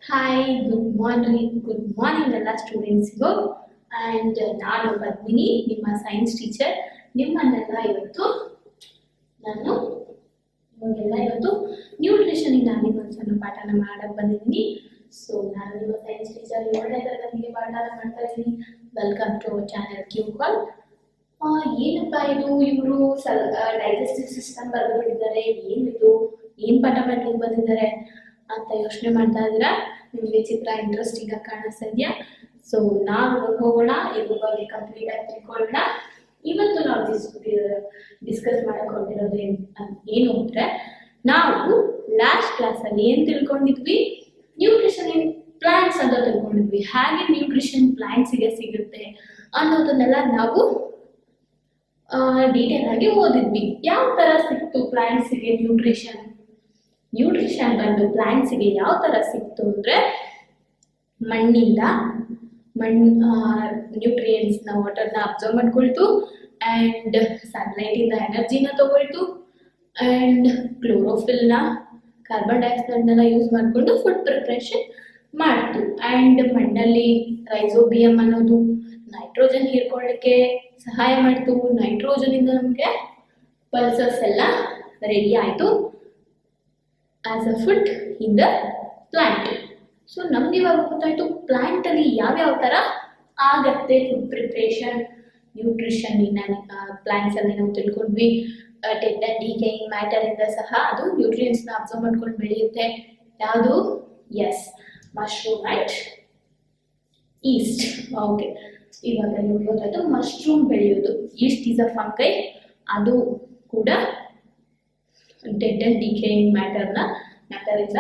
Hi good morning good morning ಎಲ್ಲ ಸ್ಟೂಡೆಂಟ್ಸ್ಗೂ and ನಾನು ಪದ್ಮಿನಿ ನಿಮ್ಮ ಸೈನ್ಸ್ ಟೀಚರ್ ನಿಮ್ಮನ್ನೆಲ್ಲ ಇವತ್ತು ನಾನು ನಿಮಗೆಲ್ಲ ಇವತ್ತು ನ್ಯೂಟ್ರಿಷನಿಂದ ಅನಿಮಲ್ಸ್ ಅನ್ನೋ ಪಾಠನ ಮಾಡಕ್ಕೆ ಬಂದಿದ್ದೀನಿ ಸೊ ನಾನು ನಿಮ್ಮ ಸೈನ್ಸ್ ಟೀಚರ್ ಏಳನೇ ತರಗತಿಗೆ ಪಾಠನ ಮಾಡ್ತಾ ಇದ್ದೀನಿ ವೆಲ್ಕಮ್ ಟು ಅವರ್ ಚಾನೆಲ್ ಕ್ಯೂ ಕಾಲ್ ಏನಪ್ಪ ಇದು ಇವರು ಸಲ್ ಡೈಜೆಸ್ಟಿವ್ ಸಿಸ್ಟಮ್ ಬರೆದುಬಿಟ್ಟಿದ್ದಾರೆ ಏನಿದು ಏನು ಪಾಠ ಮಾಡ್ಲಿಕ್ಕೆ ಬಂದಿದ್ದಾರೆ ಅಂತ ಯೋಚನೆ ಮಾಡ್ತಾ ಇದ್ದೀರಾ ನಿಮಗೆ ಚಿತ್ರ ಇಂಟ್ರೆಸ್ಟಿಂಗ್ ಆಗಿ ಕಾಣಿಸ್ತಾ ಇದೆಯಾ ಸೊ ನಾವು ಹೋಗೋಣ ಇದ್ರ ಬಗ್ಗೆ ಕಂಪ್ಲೀಟ್ ಆಗಿ ತಿಳ್ಕೊಳ್ಳೋಣ ಇವತ್ತು ನಾವು ಡಿಸ್ ಡಿಸ್ಕಸ್ ಮಾಡಕ್ ಹೊರಟಿರೋದು ಏನ್ ಅನ್- ಏನು ಅಂದ್ರೆ ನಾವು ಲಾಸ್ಟ್ ಕ್ಲಾಸಲ್ಲಿ ಏನು ತಿಳ್ಕೊಂಡಿದ್ವಿ ನ್ಯೂಟ್ರಿಷನ್ ಇನ್ ಪ್ಲಾಂಟ್ಸ್ ಅಂತ ತಿಳ್ಕೊಂಡಿದ್ವಿ ಹಾಗೆ ನ್ಯೂಟ್ರಿಷನ್ ಪ್ಲಾಂಟ್ಸಿಗೆ ಸಿಗುತ್ತೆ ಅನ್ನೋದನ್ನೆಲ್ಲ ನಾವು ಡೀಟೇಲ್ ಆಗಿ ಓದಿದ್ವಿ ಯಾವ ಥರ ಸಿಕ್ತು ಪ್ಲಾಂಟ್ಸಿಗೆ ನ್ಯೂಟ್ರಿಷನ್ ನ್ಯೂಟ್ರಿಷನ್ ಬಂದು ಪ್ಲಾಂಟ್ಸಿಗೆ ಯಾವ ಥರ ಸಿಕ್ತು ಅಂದರೆ ಮಣ್ಣಿಂದ ಮಣ್ಣು ನ್ಯೂಟ್ರಿಯೆಂಟ್ಸ್ನ ವಾಟರ್ನ ಅಬ್ಸರ್ವ್ ಮಾಡ್ಕೊಳ್ತು ಆ್ಯಂಡ್ ಸನ್ಲೈಟಿಂದ ಎನರ್ಜಿನ ತಗೊಳ್ತು ಆ್ಯಂಡ್ ಕ್ಲೋರೋಫಿಲ್ನ ಕಾರ್ಬನ್ ಡೈಆಕ್ಸೈಡ್ನೆಲ್ಲ ಯೂಸ್ ಮಾಡಿಕೊಂಡು ಫುಡ್ ಪ್ರಿಪ್ರೇಷನ್ ಮಾಡ್ತು ಆ್ಯಂಡ್ ಮಣ್ಣಲ್ಲಿ ರೈಸೋಬಿಯಮ್ ಅನ್ನೋದು ನೈಟ್ರೋಜನ್ ಹೀರ್ಕೊಳ್ಳಿಕ್ಕೆ ಸಹಾಯ ಮಾಡ್ತು ನೈಟ್ರೋಜನಿಂದ ನಮಗೆ ಪಲ್ಸಸ್ ಎಲ್ಲ ರೆಡಿ ಆಯಿತು as a food in the plant so ನಮ್ಗೆ ಇವಾಗ ಗೊತ್ತಾಯ್ತು ಪ್ಲಾಂಟ್ ಅಲ್ಲಿ ಯಾವ್ಯಾವ ಥರ ಆಗತ್ತೆ food preparation nutrition in plants ಅಲ್ಲಿ ನಾವು ತಿಳ್ಕೊಂಡ್ವಿ ಟೆಡ್ ಅಂಡ್ ಡಿಕೇಯಿಂಗ್ ಮ್ಯಾಟರ್ ಇಂದ ಸಹ ಅದು ನ್ಯೂಟ್ರಿಯನ್ಸ್ನ ಅಬ್ಸರ್ವ್ ಮಾಡ್ಕೊಂಡು ಬೆಳೆಯುತ್ತೆ ಯಾವುದು yes mushroom and yeast okay ಇವಾಗ ನಿಮ್ಗೆ ಗೊತ್ತಾಯ್ತು ಮಶ್ರೂಮ್ ಬೆಳೆಯೋದು ಈಸ್ಟ್ ಈಸ್ ಅ ಫಂಗೈ ಅದು ಕೂಡ ಡೆಡ್ ಅಂಡ್ ಡಿಕೇಯಿಂಗ್ ಮ್ಯಾಟರ್ನ ಮ್ಯಾಟರಿಂದ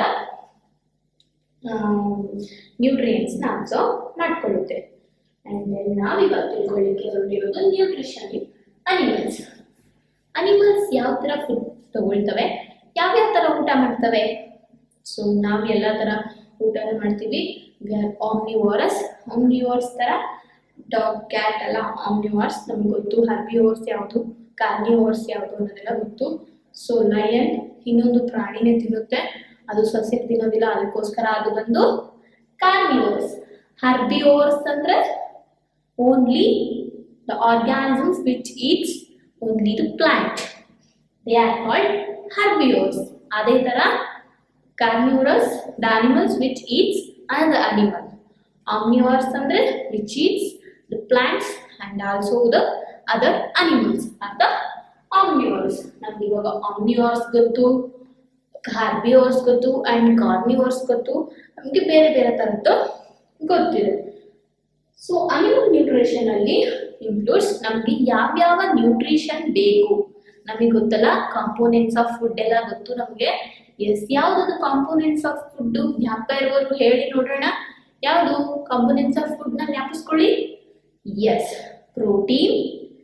ನ್ಯೂಟ್ರಿಯೆಂಟ್ಸ್ನ ಅಬ್ಸರ್ವ್ ಮಾಡ್ಕೊಳ್ಳುತ್ತೆ ಆ್ಯಂಡ್ ದೆನ್ ನಾವಿವಾಗ ತಿಳ್ಕೊಳ್ಳಿಕ್ಕೆ ಹೊರಟಿರೋದು ನ್ಯೂಟ್ರಿಷನ್ ಅನಿಮಲ್ಸ್ ಅನಿಮಲ್ಸ್ ಯಾವ ಥರ ಫುಡ್ ತಗೊಳ್ತವೆ ಯಾವ್ಯಾವ ಥರ ಊಟ ಮಾಡ್ತವೆ ಸೊ ನಾವು ಎಲ್ಲ ಥರ ಊಟನ ಮಾಡ್ತೀವಿ ವಿ ಆರ್ ಆಮ್ನಿವಾರಸ್ ಆಮ್ನಿವಾರ್ಸ್ ಥರ ಡಾಗ್ ಕ್ಯಾಟ್ ಎಲ್ಲ ಆಮ್ನಿವಾರ್ಸ್ ನಮ್ಗೆ ಗೊತ್ತು ಹರ್ಬಿವೋರ್ಸ್ ಯಾವುದು ಕಾರ್ನಿವೋರ್ಸ್ ಯಾವುದು ಅನ್ನೋದೆಲ್ಲ ಗೊತ್ತು ಸೊ ಲಯನ್ ಇನ್ನೊಂದು ಪ್ರಾಣಿನೇ ತಿನ್ನುತ್ತೆ ಅದು ಸಸ್ಯ ತಿನ್ನೋದಿಲ್ಲ ಅದಕ್ಕೋಸ್ಕರ ಅದು ಬಂದು ಕಾರ್ನಿವೋರ್ಸ್ ಹರ್ಬಿವೋರ್ಸ್ ಅಂದರೆ only the organisms which eats only the plant they are called herbivores ಅದೇ ಥರ carnivorous the animals which eats another animal omnivores ಅಂದ್ರೆ which eats the plants and also the other animals are the omnivores ನಮ್ಗೆ ಇವಾಗ omnivores ಗೊತ್ತು ಕಾರ್ಬಿವರ್ಸ್ ಗೊತ್ತು and carnivores ಗೊತ್ತು ನಮಗೆ ಬೇರೆ ಬೇರೆ ಥರದ್ದು ಗೊತ್ತಿದೆ ಸೊ ಅನಿಮಲ್ ನ್ಯೂಟ್ರಿಷನ್ ಅಲ್ಲಿ ಇನ್ಕ್ಲೂಡ್ಸ್ ನಮಗೆ ಯಾವ್ಯಾವ ನ್ಯೂಟ್ರಿಷನ್ ಬೇಕು ನಮಗೆ ಗೊತ್ತಲ್ಲ ಕಾಂಪೋನೆಂಟ್ಸ್ ಆಫ್ ಫುಡ್ ಎಲ್ಲ ಗೊತ್ತು ನಮಗೆ ಎಸ್ ಯಾವ್ದು ಕಾಂಪೋನೆಂಟ್ಸ್ ಆಫ್ ಫುಡ್ ಜ್ಞಾಪಕ ಇರೋರು ಹೇಳಿ ನೋಡೋಣ ಯಾವುದು ಕಾಂಪೋನೆಂಟ್ಸ್ ಆಫ್ ಫುಡ್ನ ಜ್ಞಾಪಿಸ್ಕೊಳ್ಳಿ yes protein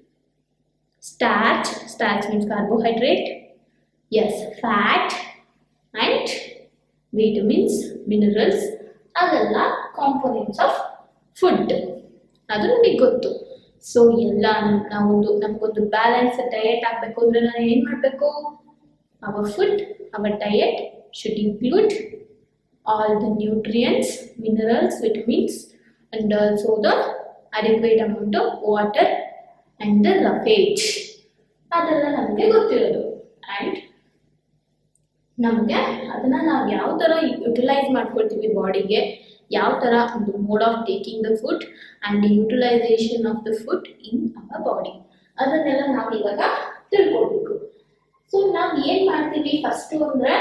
starch starch means carbohydrate yes fat and vitamins minerals ಅದೆಲ್ಲ ಕಾಂಪೋನೆಂಟ್ಸ್ ಆಫ್ ಫುಡ್ ಅದು ನಮಗೆ ಗೊತ್ತು ಸೊ ಎಲ್ಲ ನಾವೊಂದು ನಮಗೊಂದು ಬ್ಯಾಲೆನ್ಸ್ ಡಯಟ್ ಆಗಬೇಕು ಅಂದರೆ ನಾನು ಏನು ಮಾಡಬೇಕು our food, our diet should include all the nutrients, minerals, vitamins, and also the adequate amount of water and the roughage. ಅದೆಲ್ಲ ನಮಗೆ ಗೊತ್ತಿರೋದು ಆ್ಯಂಡ್ ನಮಗೆ ಅದನ್ನ ನಾವು ಯಾವ ಥರ ಯುಟಿಲೈಸ್ ಮಾಡ್ಕೊಳ್ತೀವಿ ಬಾಡಿಗೆ ಯಾವ ಥರ ಒಂದು mode of taking the food and utilization of the food in our body ಅದನ್ನೆಲ್ಲ ನಾವು ಇವಾಗ ತಿಳ್ಕೊಳ್ಬೇಕು ಸೊ ನಾವು ಏನು ಮಾಡ್ತೀವಿ ಫಸ್ಟು ಅಂದರೆ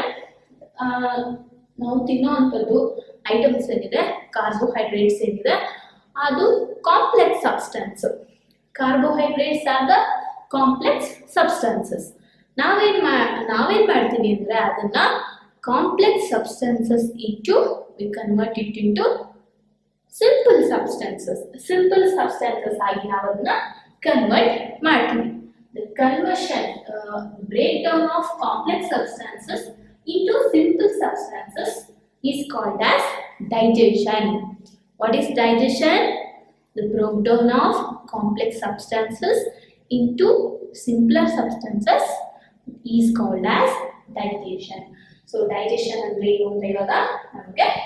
ನಾವು ತಿನ್ನೋ ಅಂಥದ್ದು ಐಟಮ್ಸ್ ಏನಿದೆ ಕಾರ್ಬೋಹೈಡ್ರೇಟ್ಸ್ ಏನಿದೆ ಅದು complex substance carbohydrates are the complex substances ನಾವೇನು ಮಾ ನಾವೇನು ಮಾಡ್ತೀವಿ ಅಂದರೆ ಅದನ್ನು complex substances into we convert it into simple substances simple substances ಆಗಿ ನಾವು ಅದನ್ನ ಕನ್ವರ್ಟ್ ಮಾಡ್ತೀವಿ the conversion uh, breakdown of complex substances into simple substances is called as digestion what is digestion the breakdown of complex substances into simpler substances is called as digestion so digestion ಅಂದ್ರೆ ಏನು ಅಂತ ಇವಾಗ ನಮಗೆ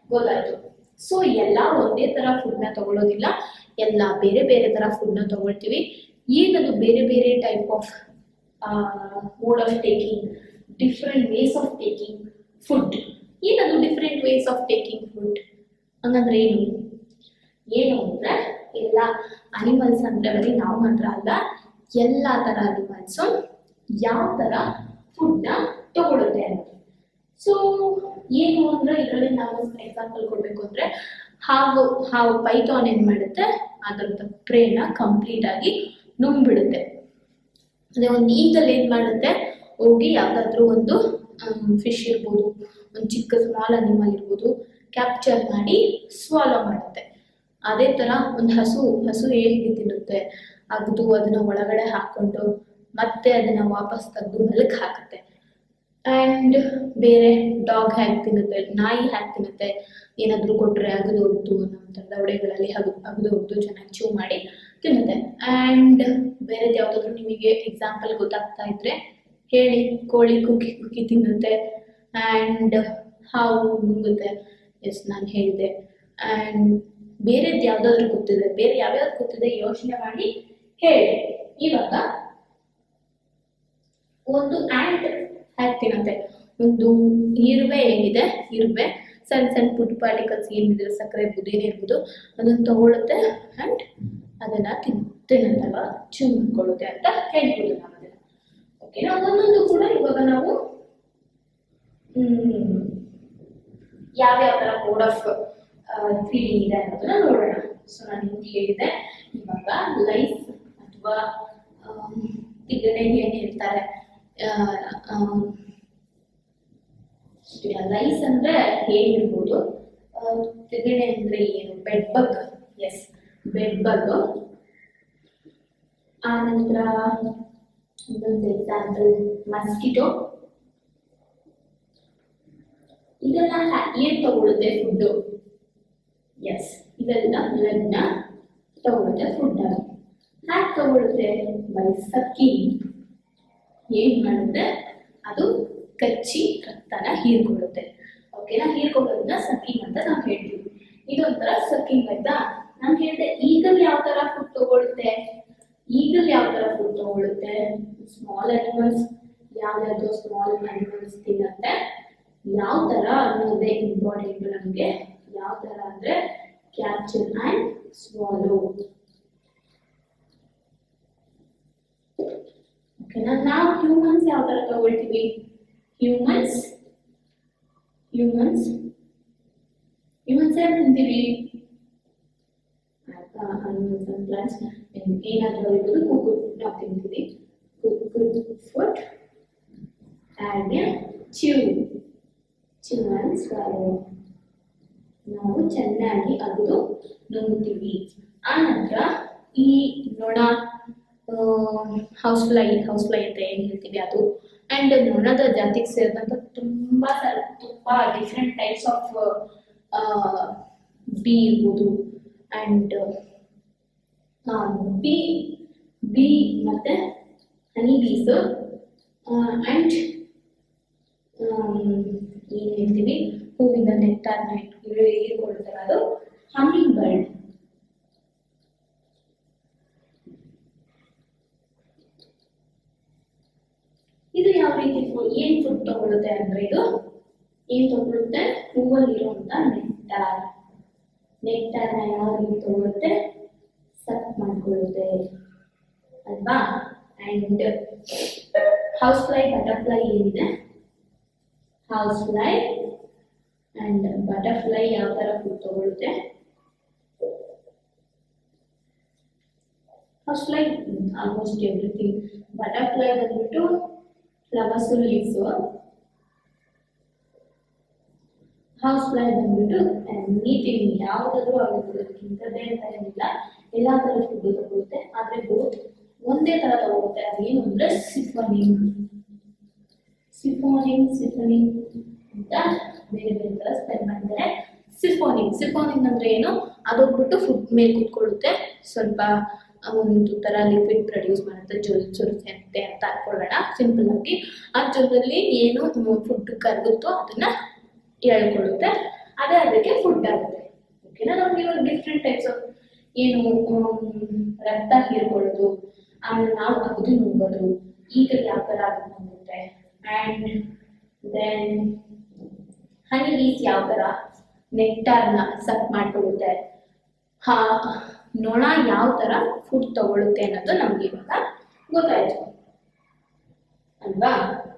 ಗೊತ್ತಾಯ್ತು so ಎಲ್ಲ ಒಂದೇ ತರ ಫುಡ್ನ ತಗೊಳ್ಳೋದಿಲ್ಲ ಎಲ್ಲ ಬೇರೆ ಬೇರೆ ತರ ಫುಡ್ನ ತಗೊಳ್ತೀವಿ ಏನದು ಬೇರೆ ಬೇರೆ type of mode of taking different ways of taking food ಏನದು different ways of taking food ಹಂಗಂದ್ರೆ ಏನು ಏನು ಅಂದ್ರೆ ಎಲ್ಲ ಅನಿಮಲ್ಸ್ ಅಂದ್ರೆ ಬರೀ ನಾವು ಮಾತ್ರ ಅಲ್ಲ ಎಲ್ಲ ತರ ಅನಿಮಲ್ಸು ಯಾವ ತರ ಫುಡ್ನ ತಗೊಳುತ್ತೆ ಅಂತ ಸೊ ಏನು ಅಂದ್ರೆ ಇದರಲ್ಲಿ ನಾವು ಎಕ್ಸಾಂಪಲ್ ಕೊಡ್ಬೇಕು ಅಂದ್ರೆ ಹಾವು ಹಾವು ಪೈಥಾನ್ ಏನ್ ಮಾಡುತ್ತೆ ಅದರದ ಪ್ರೇನ ಕಂಪ್ಲೀಟ್ ಆಗಿ ನುಂಗ್ಬಿಡುತ್ತೆ ಅದೇ ಒಂದು ಈಗಲ್ ಏನ್ ಮಾಡುತ್ತೆ ಹೋಗಿ ಯಾವ್ದಾದ್ರು ಒಂದು ಫಿಶ್ ಇರ್ಬೋದು ಒಂದು ಚಿಕ್ಕ ಸ್ಮಾಲ್ ಅನಿಮಲ್ ಇರ್ಬೋದು ಕ್ಯಾಪ್ಚರ್ ಮಾಡಿ ಸ್ವಾಲೋ ಮಾಡುತ್ತೆ ಅದೇ ತರ ಒಂದು ಹಸು ಹಸು ಹೇಗೆ ತಿನ್ನುತ್ತೆ ಅಗ್ದು ಅದನ್ನ ಒಳಗಡೆ ಹಾಕೊಂಡು ಮತ್ತೆ ಅದನ್ನ ವಾಪಸ್ ತೆಗೆದು ಮೆಲಕ್ ಹಾಕುತ್ತೆ ಆ್ಯಂಡ್ ಬೇರೆ ಡಾಗ್ ಹ್ಯಾಕ್ ತಿನ್ನುತ್ತೆ ನಾಯಿ ಹ್ಯಾಕ್ ತಿನ್ನುತ್ತೆ ಏನಾದರೂ ಕೊಟ್ಟರೆ ಅಗದು ಹೋಗ್ದು ನಮ್ಮ ದವಡೆಗಳಲ್ಲಿ ಹಗು ಅಗದು ಹೋಗ್ದು ಚೆನ್ನಾಗಿ ಚೂ ಮಾಡಿ ತಿನ್ನುತ್ತೆ ಆ್ಯಂಡ್ ಬೇರೆದು ಯಾವುದಾದ್ರೂ ನಿಮಗೆ ಎಕ್ಸಾಂಪಲ್ ಗೊತ್ತಾಗ್ತಾ ಇದ್ರೆ ಹೇಳಿ ಕೋಳಿ ಕುಕ್ಕಿ ಕುಕ್ಕಿ ತಿನ್ನುತ್ತೆ ಆ್ಯಂಡ್ ಹಾವು ನುಂಗುತ್ತೆ ಎಸ್ ನಾನು ಹೇಳಿದೆ ಆ್ಯಂಡ್ ಬೇರೆದು ಯಾವುದಾದ್ರೂ ಗೊತ್ತಿದೆ ಬೇರೆ ಯಾವ್ಯಾವ್ದು ಗೊತ್ತಿದೆ ಯೋಚನೆ ಮಾಡಿ ಹೇಳಿ ಇವಾಗ ಒಂದು ಆ್ಯಂಟ್ ಹ್ಯಾಕ್ ತಿನ್ನತ್ತೆ ಒಂದು ಇರುವೆ ಏನಿದೆ ಇರುವೆ ಸಣ್ಣ ಸಣ್ಣ ಪುಟ್ ಪಾರ್ಟಿಕಲ್ಸ್ ಏನಿದೆ ಸಕ್ಕರೆ ಇರ್ಬೋದು ಏನೇ ಇರ್ಬೋದು ಅದನ್ನು ತಗೊಳುತ್ತೆ ಆ್ಯಂಡ್ ಅದನ್ನ ತಿನ್ ತಿನ್ನತ್ತಲ್ವ ಚೂ ಮಾಡ್ಕೊಳ್ಳುತ್ತೆ ಅಂತ ಹೇಳ್ಬೋದು ನಾವು ಅದನ್ನ ಓಕೆ ನಾವು ಒಂದೊಂದು ಕೂಡ ಇವಾಗ ನಾವು ಹ್ಮ್, ಯಾವ್ಯಾವ ಥರ ಮೋಡ್ ಆಫ್ ಫೀಲಿಂಗ್ ಇದೆ ಅನ್ನೋದನ್ನ ನೋಡೋಣ ಸೊ ನಾನು ನಿಮ್ಗೆ ಹೇಳಿದೆ ಇವಾಗ ಲೈಫ್ ಅಥವಾ ತಿಗಣೆಗೆ ಏನು ಹೇಳ್ತಾರೆ ಲೈಸ್ ಅಂದ್ರೆ ಹೇಗಿರ್ಬೋದು ತಿಗಣೆ ಅಂದ್ರೆ ಏನು bed bug yes bed bug ಆನಂತರ ಇನ್ನೊಂದು ಎಕ್ಸಾಂಪಲ್ ಮಸ್ಕಿಟೋ ಇದೆಲ್ಲ ಹ್ಯಾ- ಏನ್ ತಗೊಳುತ್ತೆ ಫುಡ್ಡು ಎಸ್ ಇದೆಲ್ಲ ಬ್ಲಡ್ನ ತಗೊಳುತ್ತೆ ಫುಡ್ ಆಗಿ ಹ್ಯಾಕ್ ತಗೊಳುತ್ತೆ ಬೈ ಸಕ್ಕಿ ಏನ್ ಮಾಡುತ್ತೆ ಅದು ಕಚ್ಚಿ ರಕ್ತನ ಹೀರ್ಕೊಳ್ಳುತ್ತೆ ಓಕೆನಾ ಹೀರ್ಕೊಳ್ಳೋದನ್ನ ಸಕ್ಕಿಂಗ್ ಅಂತ ನಾವು ಹೇಳ್ತೀವಿ ಇದೊಂಥರ ಸಕ್ಕಿಂಗ್ ಆಯ್ತಾ ನಾನು ಹೇಳಿದೆ ಈಗಲ್ ಯಾವ ತರ ಫುಡ್ ತಗೊಳುತ್ತೆ ಈಗಲ್ ಯಾವ ತರ ಫುಡ್ ತಗೊಳುತ್ತೆ ಸ್ಮಾಲ್ ಅನಿಮಲ್ಸ್ ಯಾವ್ಯಾವ್ದು ಸ್ಮಾಲ್ ಅನಿಮಲ್ಸ್ ತಿನ್ನತ್ತೆ ಯಾವ ತರ ಅನ್ನೋದೇ ಇಂಪಾರ್ಟೆಂಟ್ ನಮಗೆ ಯಾವ ತರ ಅಂದ್ರೆ ಕ್ಯಾಪ್ಚರ್ ಅಂಡ್ ಸ್ವಾಲೋ ಓಕೆನಾ ನಾವು ಹ್ಯೂಮನ್ಸ್ ಯಾವ ತರ ತಗೊಳ್ತೀವಿ ಹ್ಯೂಮನ್ಸ್ ಹ್ಯೂಮನ್ಸ್ ಹ್ಯೂಮನ್ಸ್ ಯಾರು ತಿಂತೀವಿ ಅನಿಮಲ್ಸ್ ಅಂಡ್ ಪ್ಲಾಂಟ್ಸ್ ಏನಾದರೂ ಇರ್ಬೋದು ಕುಕ್ಕುಡ್ ಫುಡ್ ನಾವು ತಿಂತೀವಿ cooked food and chew chew and swallow ನಾವು ಚೆನ್ನಾಗಿ ಅಗದು ನುಂಗ್ತೀವಿ ಆನಂತರ ಈ ನೊಣ ಹೌಸ್ ಫ್ಲೈ ಹೌಸ್ ಫ್ಲೈ ಅಂತ ಏನು ಹೇಳ್ತೀವಿ ಅದು ಆ್ಯಂಡ್ ನೊಣದ ಜಾತಿಗೆ ಸೇರಿದಂಥ ತುಂಬ ಸಲ ತುಂಬ ಡಿಫ್ರೆಂಟ್ ಟೈಪ್ಸ್ ಆಫ್ ಬಿ ಇರ್ಬೋದು ಆ್ಯಂಡ್ ಬಿ ಬಿ ಮತ್ತು ಹನಿ ಬೀಸ್ ಆ್ಯಂಡ್ ಏನು ಹೇಳ್ತೀವಿ ಹೂವಿನ ನೆಕ್ಟಾರ್ನ ಹೀರ್ಕೊಳ್ತಾರೆ ಅದು ಹಮ್ಮಿಂಗ್ ಬರ್ಡ್ ಇದು ಯಾವ ರೀತಿ ಫುಡ್ ಏನ್ ಫುಡ್ ತಗೊಳುತ್ತೆ ಅಂದ್ರೆ ಇದು ಏನ್ ತಗೊಳುತ್ತೆ ಹೂವಲ್ಲಿರುವಂತ ನೆಕ್ಟಾರ್ ನೆಕ್ಟಾರ್ನ ಯಾವ ರೀತಿ ತಗೊಳುತ್ತೆ ಸಕ್ ಮಾಡ್ಕೊಳ್ಳುತ್ತೆ ಅಲ್ವಾ ಅಂಡ್ ಹೌಸ್ ಫ್ಲೈ ಬಟರ್ಫ್ಲೈ ಏನಿದೆ ಹೌಸ್ ಫ್ಲೈ ಅಂಡ್ ಬಟರ್ಫ್ಲೈ ಯಾವ ತರ ಫುಡ್ ತಗೊಳುತ್ತೆ house fly almost everything butterfly ಬಂದ್ಬಿಟ್ಟು ಫ್ಲವರ್ಸ್ ಲೀವ್ಸ್ ಹೌಸ್ ಫ್ಲೈ ಬಂದ್ಬಿಟ್ಟು ಎನಿಥಿಂಗ್ ಯಾವುದಾದ್ರೂ ಆಗುತ್ತೆ ಇಂಥದ್ದೇ ಅಂತ ಏನಿಲ್ಲ ಎಲ್ಲ ಥರದ ಫುಡ್ ತಗೊಳುತ್ತೆ ಆದರೆ ಬೋತ್ ಒಂದೇ ಥರ ತಗೊಳುತ್ತೆ ಅದೇನು ಅಂದರೆ ಸಿಫನಿಂಗ್ ಸಿಫೋನಿಂಗ್ ಸಿಫನಿಂಗ್ ಅಂತ ಬೇರೆ ಬೇರೆ ಥರ ಸ್ಪೆಲ್ ಮಾಡಿದ್ದಾರೆ ಸಿಫೋನಿಂಗ್ ಸಿಫೋನಿಂಗ್ ಅಂದ್ರೆ ಏನು ಅದೋಗ್ಬಿಟ್ಟು ಫುಡ್ ಮೇಲೆ ಕೂತ್ಕೊಳ್ಳುತ್ತೆ ಸ್ವಲ್ಪ ಒಂದು ಥರ ಲಿಕ್ವಿಡ್ ಪ್ರೊಡ್ಯೂಸ್ ಮಾಡುತ್ತೆ ಜೊಲ್ ಚುರುತೆ ಅಂತ ಅನ್ಕೊಳ್ಳೋಣ ಸಿಂಪಲ್ ಆಗಿ ಆ ಜೊಲ್ದಲ್ಲಿ ಏನು ಫುಡ್ ಕರಗುತ್ತೋ ಅದನ್ನ ಎಳ್ಕೊಳ್ಳುತ್ತೆ ಅದೇ ಅದಕ್ಕೆ ಫುಡ್ ಆಗುತ್ತೆ ಓಕೆನಾ ನಮ್ಗೆ ಇವಾಗ ಡಿಫ್ರೆಂಟ್ ಟೈಪ್ಸ್ ಆಫ್ ಏನು ಹ್ಮ್, ರಕ್ತ ಹೀರ್ಕೊಳ್ಳೋದು ಆಮೇಲೆ ನಾವು ಅಗದು ನುಂಗೋದು ಈಗ ಯಾವ ಥರ ಅಗದು ನುಂಗುತ್ತೆ ಆ್ಯಂಡ್ ದೆನ್ ಹನಿ ಬೀಸ್ ಯಾವ ಥರ ನೆಕ್ಟಾರ್ನ ಸಕ್ ಮಾಡ್ಕೊಳ್ಳುತ್ತೆ ಹಾ ನೊಣ ಯಾವ ಥರ ಫುಡ್ ತಗೊಳುತ್ತೆ ಅನ್ನೋದು ನಮ್ಗೆ ಇವಾಗ ಗೊತ್ತಾಯ್ತು ಅಲ್ವಾ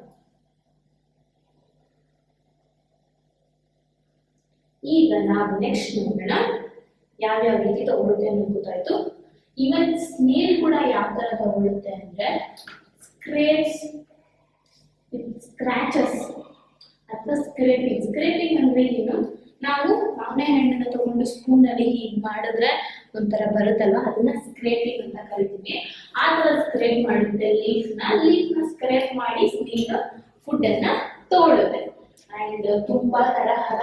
ಈಗ ನಾವು ನೆಕ್ಸ್ಟ್ ನೋಡೋಣ ಯಾವ್ಯಾವ ರೀತಿ ತಗೊಳುತ್ತೆ ಅನ್ನೋದು ಗೊತ್ತಾಯ್ತು ಈವನ್ ಸ್ನೇಲ್ ಕೂಡ ಯಾವ ತರ ತಗೊಳುತ್ತೆ ಅಂದ್ರೆ ಸ್ಕ್ರೇಪ್ಸ್ ಸ್ಕ್ರಾಚಸ್ ಅಥವಾ ಸ್ಕ್ರೇಪಿಂಗ್ ಸ್ಕ್ರೇಪಿಂಗ್ ಅಂದ್ರೆ ಏನು ನಾವು ಮಾವಿನ ಹಣ್ಣನ್ನ ತಗೊಂಡು ಸ್ಪೂನ್ ಅಲ್ಲಿ ಹೀಗ್ ಮಾಡಿದ್ರೆ ಒಂಥರ ಬರುತ್ತಲ್ವಾ ಅದನ್ನ ಸ್ಕ್ರೇಪಿಂಗ್ ಅಂತ ಕರಿತೀವಿ ಆ ತರ ಸ್ಕ್ರೇಪ್ ಮಾಡುತ್ತೆ ಲೀಫ್ ನ ಲೀಫ್ ನ ಸ್ಕ್ರೇಪ್ ಮಾಡಿ ಸ್ನೇಲ್ ಫುಡ್ ಅನ್ನ ತಗೊಳುತ್ತೆ ಅಂಡ್ ತುಂಬಾ ತರಹದ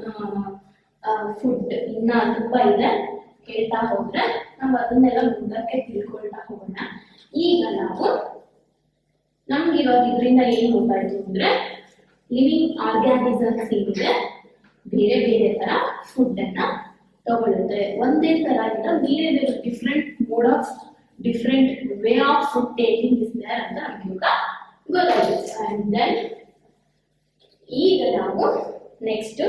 ಫುಡ್ ಇನ್ನ ತುಂಬಾ ಇದೆ ಹೇಳ್ತಾ ಹೋದ್ರೆ ನಾವು ಅದನ್ನೆಲ್ಲ ಮುಂದಕ್ಕೆ ತಿಳ್ಕೊಳ್ತಾ ಹೋಗೋಣ ಈಗ ನಾವು ನಮ್ಗೆ ಇವಾಗ ಇದರಿಂದ ಏನ್ ಗೊತ್ತಾಯ್ತು ಅಂದ್ರೆ ಲಿವಿಂಗ್ ಆರ್ಗ್ಯಾನಿಸಮ್ಸ್ ಏನಿದೆ ಬೇರೆ ಬೇರೆ ತರ ಫುಡ್ ಅನ್ನ ತಗೊಳುತ್ತೆ ಒಂದೇ ತರ ಇಲ್ಲ ಬೇರೆ ಬೇರೆ different mode of different way of food taking is there ಅಂತ ನಮ್ಗೆ ಇವಾಗ ಗೊತ್ತಾಗುತ್ತೆ ಅಂಡ್ ದೆನ್ ಈಗ ನಾವು ನೆಕ್ಸ್ಟ್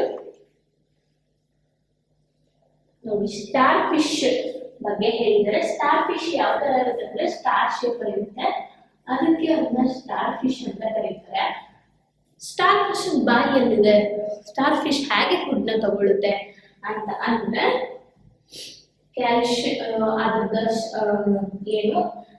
ನೋಡಿ ಸ್ಟಾರ್ ಫಿಶ್ ಬಗ್ಗೆ ಹೇಳಿದರೆ ಸ್ಟಾರ್ ಫಿಶ್ ಯಾವ ತರ ಇರುತ್ತೆ ಅಂದ್ರೆ ಸ್ಟಾರ್ ಶೇಪ್ ಇರುತ್ತೆ ಅದಕ್ಕೆ ಅದನ್ನ ಸ್ಟಾರ್ ಫಿಶ್ ಅಂತ ಕರೀತಾರೆ ಸ್ಟಾರ್ ಫಿಶ್ ಬಾಯಿಯಲ್ಲಿದೆ ಸ್ಟಾರ್ ಫಿಶ್ ಹೇಗೆ ಫುಡ್ ನ ತಗೊಳುತ್ತೆ ಅಂತ ಅಂದ್ರೆ ಕ್ಯಾಲ್ಶಿಯಂ ಅದ್ರದ ಆ, ಏನು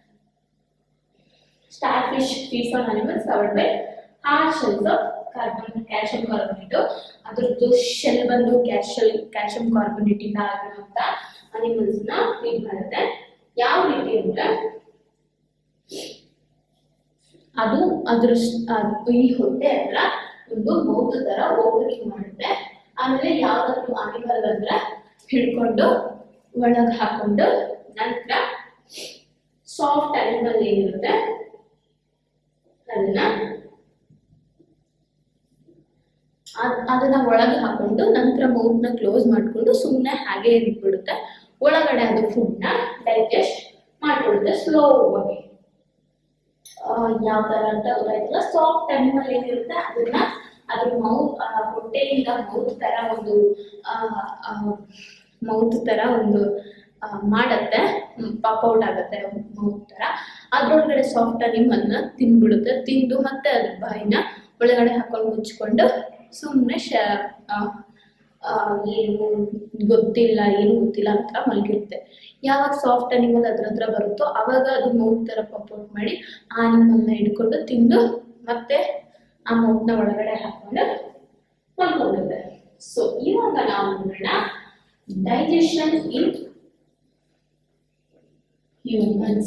star fish feeds on animals covered by hard shells of carbon calcium carbonate ಅದ್ರದ್ದು ಶೆಲ್ ಬಂದು ಕ್ಯಾಲ್ಶಿಯಲ್ ಕ್ಯಾಲ್ಶಿಯಂ ಕಾರ್ಬನೇಟ್ ಇಂದ ಆಗಿರುವಂತ ಅನಿಮಲ್ಸ್ ನ ಫೀಡ್ ಮಾಡುತ್ತೆ ಯಾವ ರೀತಿ ಅಂದ್ರೆ ಅದು ಅದ್ರ ಸ್- ಅದು ಈ ಹೊಟ್ಟೆ ಹತ್ರ ಒಂದು ಮೌತ್ ತರ ಓಪನಿಂಗ್ ಮಾಡುತ್ತೆ ಆಮೇಲೆ ಯಾವ್ದಾದ್ರು ಅನಿಮಲ್ ಅಂದ್ರೆ ಹಿಡ್ಕೊಂಡು ಒಳಗ್ ಹಾಕೊಂಡು ನಂತರ ಸಾಫ್ಟ್ ಅನಿಮಲ್ ಏನಿರುತ್ತೆ ಅದನ್ನ ಅದ್- ಅದನ್ನ ಒಳಗೆ ಹಾಕೊಂಡು ನಂತರ ಮೌತ್ನ ಕ್ಲೋಸ್ ಮಾಡ್ಕೊಂಡು ಸುಮ್ಮನೆ ಹಾಗೆ ಇಟ್ಬಿಡುತ್ತೆ ಒಳಗಡೆ ಅದು ಫುಡ್ನ ಡೈಜೆಸ್ಟ್ ಮಾಡ್ಕೊಳ್ಳುತ್ತೆ ಸ್ಲೋ ಆಗಿ ಯಾವ ತರ ಅಂತ ಗೊತ್ತಾಯ್ತಲ್ಲ ಸಾಫ್ಟ್ ಅನಿಮಲ್ ಏನಿರುತ್ತೆ ಅದನ್ನ ಅದ್ರ ಮೌತ್ ಹೊಟ್ಟೆಯಿಂದ ಮೌತ್ ತರ ಒಂದು ಮೌತ್ ತರ ಒಂದು ಆ, ಮಾಡತ್ತೆ ಪಾಪ್ ಔಟ್ ಆಗತ್ತೆ ಮೌತ್ ತರ ಅದ್ರೊಳಗಡೆ ಸಾಫ್ಟ್ ಅನಿಮಲ್ನ ತಿಂದ್ಬಿಡುತ್ತೆ ತಿಂದು ಮತ್ತೆ ಅದ್ರ ಬಾಯಿನ ಒಳಗಡೆ ಹಾಕೊಂಡು ಮುಚ್ಕೊಂಡು ಸುಮ್ಮನೆ ಶ ಆ, ಆ, ಏನು ಗೊತ್ತಿಲ್ಲ ಏನು ಗೊತ್ತಿಲ್ಲ ಅಂತ ಮಲಗಿರುತ್ತೆ ಯಾವಾಗ ಸಾಫ್ಟ್ ಅನಿಮಲ್ ಅದ್ರ ಹತ್ರ ಬರುತ್ತೋ ಅವಾಗ ಅದು ಮೌತ್ ಥರ ಪಪೌಟ್ ಮಾಡಿ ಆ ಅನಿಮಲ್ನ ಹಿಡ್ಕೊಂಡು ತಿಂದು ಮತ್ತೆ ಆ ಮೌತ್ನ ಒಳಗಡೆ ಹಾಕೊಂಡು ಮಲ್ಕೊಳ್ಳುತ್ತೆ ಸೊ ಇವಾಗ ನಾವು ನೋಡೋಣ ಡೈಜೆಷನ್ ಇನ್ ಹ್ಯೂಮನ್ಸ್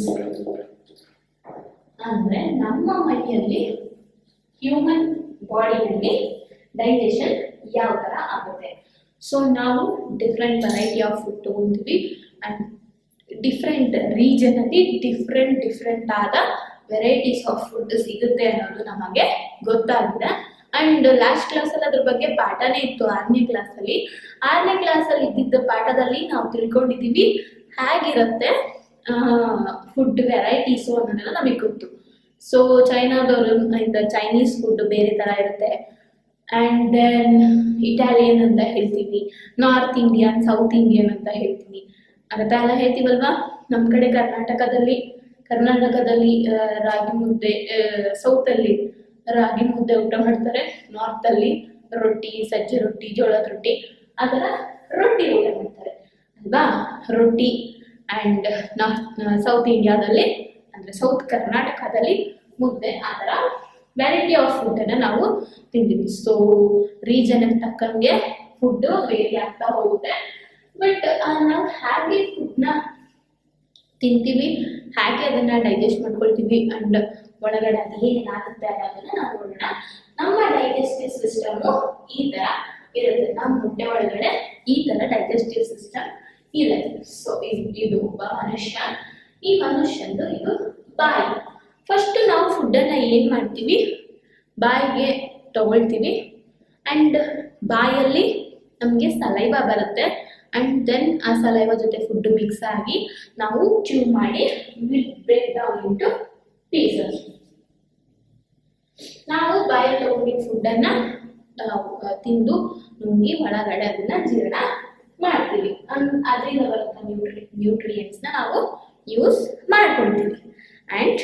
ಅಂದ್ರೆ ನಮ್ಮ ಮೈಯಲ್ಲಿ ಹ್ಯೂಮನ್ ಬಾಡಿನಲ್ಲಿ ಡೈಜೆಷನ್ ಯಾವ ಥರ ಆಗುತ್ತೆ ಸೊ ನಾವು ಡಿಫ್ರೆಂಟ್ ವೆರೈಟಿ ಆಫ್ ಫುಡ್ ತಗೊಂತೀವಿ ಆ್ಯಂಡ್ ಡಿಫ್ರೆಂಟ್ ರೀಜನಲ್ಲಿ ಡಿಫ್ರೆಂಟ್ ಡಿಫ್ರೆಂಟ್ ಆದ ವೆರೈಟೀಸ್ ಆಫ್ ಫುಡ್ ಸಿಗುತ್ತೆ ಅನ್ನೋದು ನಮಗೆ ಗೊತ್ತಾಗಿದೆ ಅಂಡ್ ಲಾಸ್ಟ್ ಕ್ಲಾಸಲ್ಲಿ ಅದ್ರ ಬಗ್ಗೆ ಪಾಠನೇ ಇತ್ತು ಆರನೇ ಕ್ಲಾಸಲ್ಲಿ ಆರನೇ ಕ್ಲಾಸಲ್ಲಿ ಇದ್ದಿದ್ದ ಪಾಠದಲ್ಲಿ ನಾವು ತಿಳ್ಕೊಂಡಿದ್ದೀವಿ ಹೇಗಿರುತ್ತೆ ಫುಡ್ ವೆರೈಟೀಸು ಅನ್ನೋದೆಲ್ಲ ನಮಗೆ ಗೊತ್ತು ಸೊ ಚೈನಾದವರು ಇಂದ ಚೈನೀಸ್ ಫುಡ್ ಬೇರೆ ಥರ ಇರುತ್ತೆ ಆ್ಯಂಡ್ ದೆನ್ ಇಟಾಲಿಯನ್ ಅಂತ ಹೇಳ್ತೀವಿ ನಾರ್ತ್ ಇಂಡಿಯನ್ ಸೌತ್ ಇಂಡಿಯನ್ ಅಂತ ಹೇಳ್ತೀವಿ ಅರ್ಥ ಎಲ್ಲ ಹೇಳ್ತೀವಲ್ವಾ ನಮ್ಮ ಕಡೆ ಕರ್ನಾಟಕದಲ್ಲಿ ಕರ್ನಾಟಕದಲ್ಲಿ ಆ, ರಾಗಿ ಮುದ್ದೆ ಸೌತಲ್ಲಿ ರಾಗಿ ಮುದ್ದೆ ಊಟ ಮಾಡ್ತಾರೆ ನಾರ್ತಲ್ಲಿ ರೊಟ್ಟಿ ಸಜ್ಜೆ ರೊಟ್ಟಿ ಜೋಳದ ರೊಟ್ಟಿ ಆ ಥರ ರೊಟ್ಟಿ ಊಟ ಮಾಡ್ತಾರೆ ಅಲ್ವಾ ರೊಟ್ಟಿ ಆ್ಯಂಡ್ ನಾರ್ತ್ ಸೌತ್ ಇಂಡಿಯಾದಲ್ಲಿ ಅಂದರೆ ಸೌತ್ ಕರ್ನಾಟಕದಲ್ಲಿ ಮುದ್ದೆ ಆ ಥರ ವೆರೈಟಿ ಆಫ್ ಫುಡ್ಡನ್ನು ನಾವು ತಿಂತೀವಿ ಸೊ ರೀಜನ್ಗೆ ತಕ್ಕಂಗೆ ಫುಡ್ಡು ವೇರಿ ಆಗ್ತಾ ಹೋಗುತ್ತೆ ಬಟ್ ನಾವು ಹೇಗೆ ಫುಡ್ನ ತಿಂತೀವಿ ಹೇಗೆ ಅದನ್ನ ಡೈಜೆಸ್ಟ್ ಮಾಡ್ಕೊಳ್ತೀವಿ ಅಂಡ್ ಒಳಗಡೆ ಅದು ಏನಾಗುತ್ತೆ ಅನ್ನೋದನ್ನ ನಾವು ನೋಡೋಣ ನಮ್ಮ ಡೈಜೆಸ್ಟಿವ್ ಸಿಸ್ಟಮು ಈ ತರ ಇರುತ್ತೆ ನಮ್ಮ ಹೊಟ್ಟೆ ಒಳಗಡೆ ಈ ತರ ಡೈಜೆಸ್ಟಿವ್ ಸಿಸ್ಟಮ್ ಇದೆ ಸೊ ಇದು ಒಬ್ಬ ಮನುಷ್ಯ ಈ ಮನುಷ್ಯಂದು ಇದು ಬಾಯಿ ಫಸ್ಟ್ ನಾವು ಫುಡ್ಡನ್ನ ಏನ್ ಮಾಡ್ತೀವಿ ಬಾಯಿಗೆ ತಗೊಳ್ತೀವಿ ಅಂಡ್ ಬಾಯಲ್ಲಿ ನಮಗೆ ಸಲೈವ ಬರುತ್ತೆ ಅಂಡ್ ದೆನ್ ಆ ಸಲೈವ ಜೊತೆ ಫುಡ್ ಮಿಕ್ಸ್ ಆಗಿ ನಾವು ಚೂ ಮಾಡಿ will break down into pieces ನಾವು ಬಾಯಲ್ಲಿ ತಗೊಂಡಿದ್ದ ಫುಡ್ಡನ್ನ ತಿಂದು ನುಂಗಿ ಒಳಗಡೆ ಅದನ್ನ ಜೀರ್ಣ ಮಾಡ್ತೀವಿ ಅನ್- ಅದರಿಂದ ಬರುವಂಥ ನ್ಯೂಟ್ರಿ ನ್ಯೂಟ್ರಿಯೆಂಟ್ಸ್ನ ನಾವು ಯೂಸ್ ಮಾಡ್ಕೊಳ್ತೀವಿ and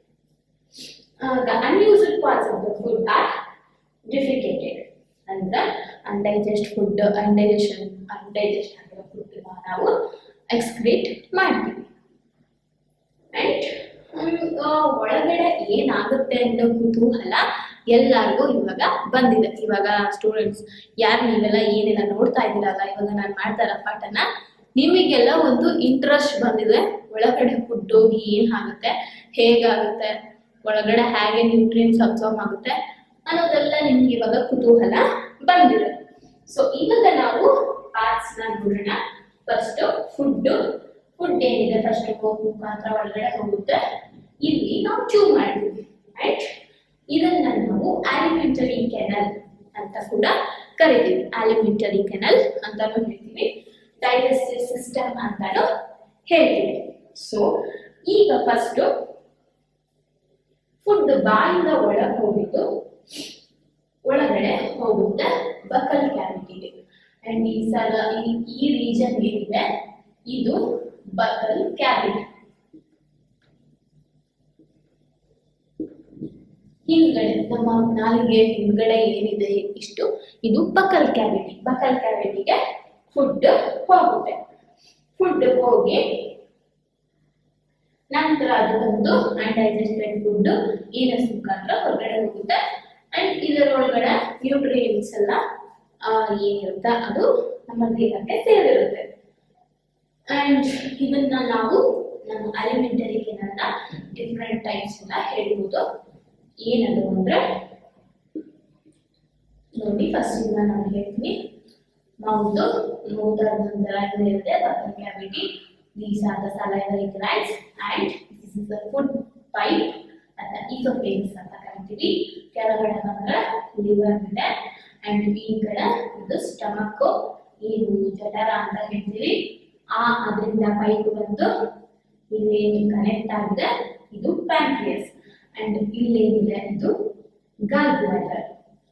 the unused parts of the food are defecated ಅಂದ್ರೆ ಅನ್ಡೈಜೆಸ್ಟ್ ಫುಡ್ ಅನ್ಡೈಜೆಷನ್ ಅನ್ಡೈಜೆಸ್ಟ್ ಆಗಿರೋ ಫುಡ್ ನಾವು ಎಕ್ಸ್ಕ್ರೀಟ್ ಮಾಡ್ತೀವಿ ಆ್ಯಂಡ್ ಒಳಗಡೆ ಏನಾಗುತ್ತೆ ಅನ್ನೋ ಕುತೂಹಲ ಎಲ್ಲರಿಗೂ ಇವಾಗ ಬಂದಿದೆ ಇವಾಗ ಸ್ಟೂಡೆಂಟ್ಸ್ ಯಾರು ನೀವೆಲ್ಲ ಏನೆಲ್ಲ ನೋಡ್ತಾ ಇದ್ದೀರಲ್ಲ ಇವಾಗ ನಾನು ಮಾಡ್ತಾ ಇರೋ ಪಾಠನ ನಿಮಗೆಲ್ಲ ಒಂದು ಇಂಟ್ರೆಸ್ಟ್ ಬಂದಿದೆ ಒಳಗಡೆ ಫುಡ್ಡು ಏನಾಗುತ್ತೆ ಹೇಗಾಗುತ್ತೆ ಒಳಗಡೆ ಹೇಗೆ ನ್ಯೂಟ್ರಿಯನ್ಸ್ ಅಬ್ಸರ್ವ್ ಆಗುತ್ತೆ ಅನ್ನೋದೆಲ್ಲ ನಿಮ್ಗೆ ಇವಾಗ ಕುತೂಹಲ ಬಂದಿದೆ ಸೊ ಇವಾಗ ನಾವು ಪಾರ್ಟ್ಸ್ನ ನೋಡೋಣ ಫಸ್ಟ್ ಫುಡ್ ಫುಡ್ ಏನಿದೆ ಫಸ್ಟ್ ಮೂಗ್ ಮುಖಾಂತರ ಒಳಗಡೆ ಹೋಗುತ್ತೆ ಇಲ್ಲಿ ನಾವು ಚೂ ಮಾಡ್ತೀವಿ ರೈಟ್ ಇದನ್ನ ನಾವು ಆಲಿಮೆಂಟರಿ ಕೆನಲ್ ಅಂತ ಕೂಡ ಕರಿತೀವಿ ಆಲಿಮೆಂಟರಿ ಕೆನಲ್ ಅಂತಾನು ಹೇಳ್ತೀವಿ ಡೈಜೆಸ್ಟಿವ್ ಸಿಸ್ಟಮ್ ಅಂತಾನು ಹೇಳ್ತೀವಿ ಸೊ ಈಗ ಫಸ್ಟ್ ಫುಡ್ ಬಾಯಿಂದ ಒಳಗೆ ಹೋಗಿದ್ದು ಒಳಗಡೆ ಹೋಗುತ್ತೆ ಬಕಲ್ ಕ್ಯಾವಿಟಿಗೆ ಅಂಡ್ ಈ ಸಲ ಈ- ಈ ರೀಜನ್ ಏನಿದೆ ಇದು ಬಕಲ್ ಕ್ಯಾವಿಟಿ ಹಿಂದ್ಗಡೆ ನಮ್ಮ ನಾಲಿಗೆ ಹಿಂದ್ಗಡೆ ಏನಿದೆ ಇಷ್ಟು ಇದು ಬಕಲ್ ಕ್ಯಾವಿಟಿ ಬಕಲ್ ಕ್ಯಾವಿಟಿಗೆ ಫುಡ್ ಹೋಗುತ್ತೆ ಫುಡ್ ಹೋಗಿ ನಂತರ ಅದು ಬಂದು ಅನ್ಡೈಜೆಸ್ಟೆಡ್ ಫುಡ್ ಏನಸ್ ಮುಖಾಂತರ ಹೊರಗಡೆ ಹೋಗುತ್ತೆ ಅಂಡ್ ಇದರೊಳಗಡೆ ನ್ಯೂಟ್ರಿಯೆಂಟ್ಸ್ ಎಲ್ಲ ಆ, ಏನಿರುತ್ತೆ ಅದು ನಮ್ಮ ದೇಹಕ್ಕೆ ಸೇರಿರುತ್ತೆ ಅಂಡ್ ಇದನ್ನ ನಾವು ನಮ್ಮ ಅಲಿಮೆಂಟರಿ ಕೆನಲ್ನ ಡಿಫ್ರೆಂಟ್ ಟೈಪ್ಸ್ ಎಲ್ಲ ಹೇಳ್ಬೋದು ಏನದು ಅಂದ್ರೆ ನೋಡಿ ಫಸ್ಟ್ ಇಂದ ನಾನು ಹೇಳ್ತೀನಿ ಮೌತ್ ಮೌತ್ ನಂತರ ಏನಿರುತ್ತೆ buccal cavity these are the salivary glands and this is the food pipe and the esophagus ಅಂತ ಕರಿತೀವಿ ಕೆಳಗಡೆ ಬಂದ್ರೆ ಲಿವರ್ ಇದೆ ಅಂಡ್ ಈ ಕಡೆ ಇದು ಸ್ಟಮಕ್ ಏನು ಜಠರ ಅಂತ ಹೇಳ್ತೀವಿ ಆ ಅದರಿಂದ ಪೈಪ್ ಬಂದು ಇಲ್ಲಿ ಕನೆಕ್ಟ್ ಆಗಿದೆ ಇದು ಪ್ಯಾಂಕ್ರಿಯಸ್ ಅಂಡ್ ಇಲ್ಲೇನಿದೆ ಇದು ಗಾಲ್ ಬ್ಲಾಡರ್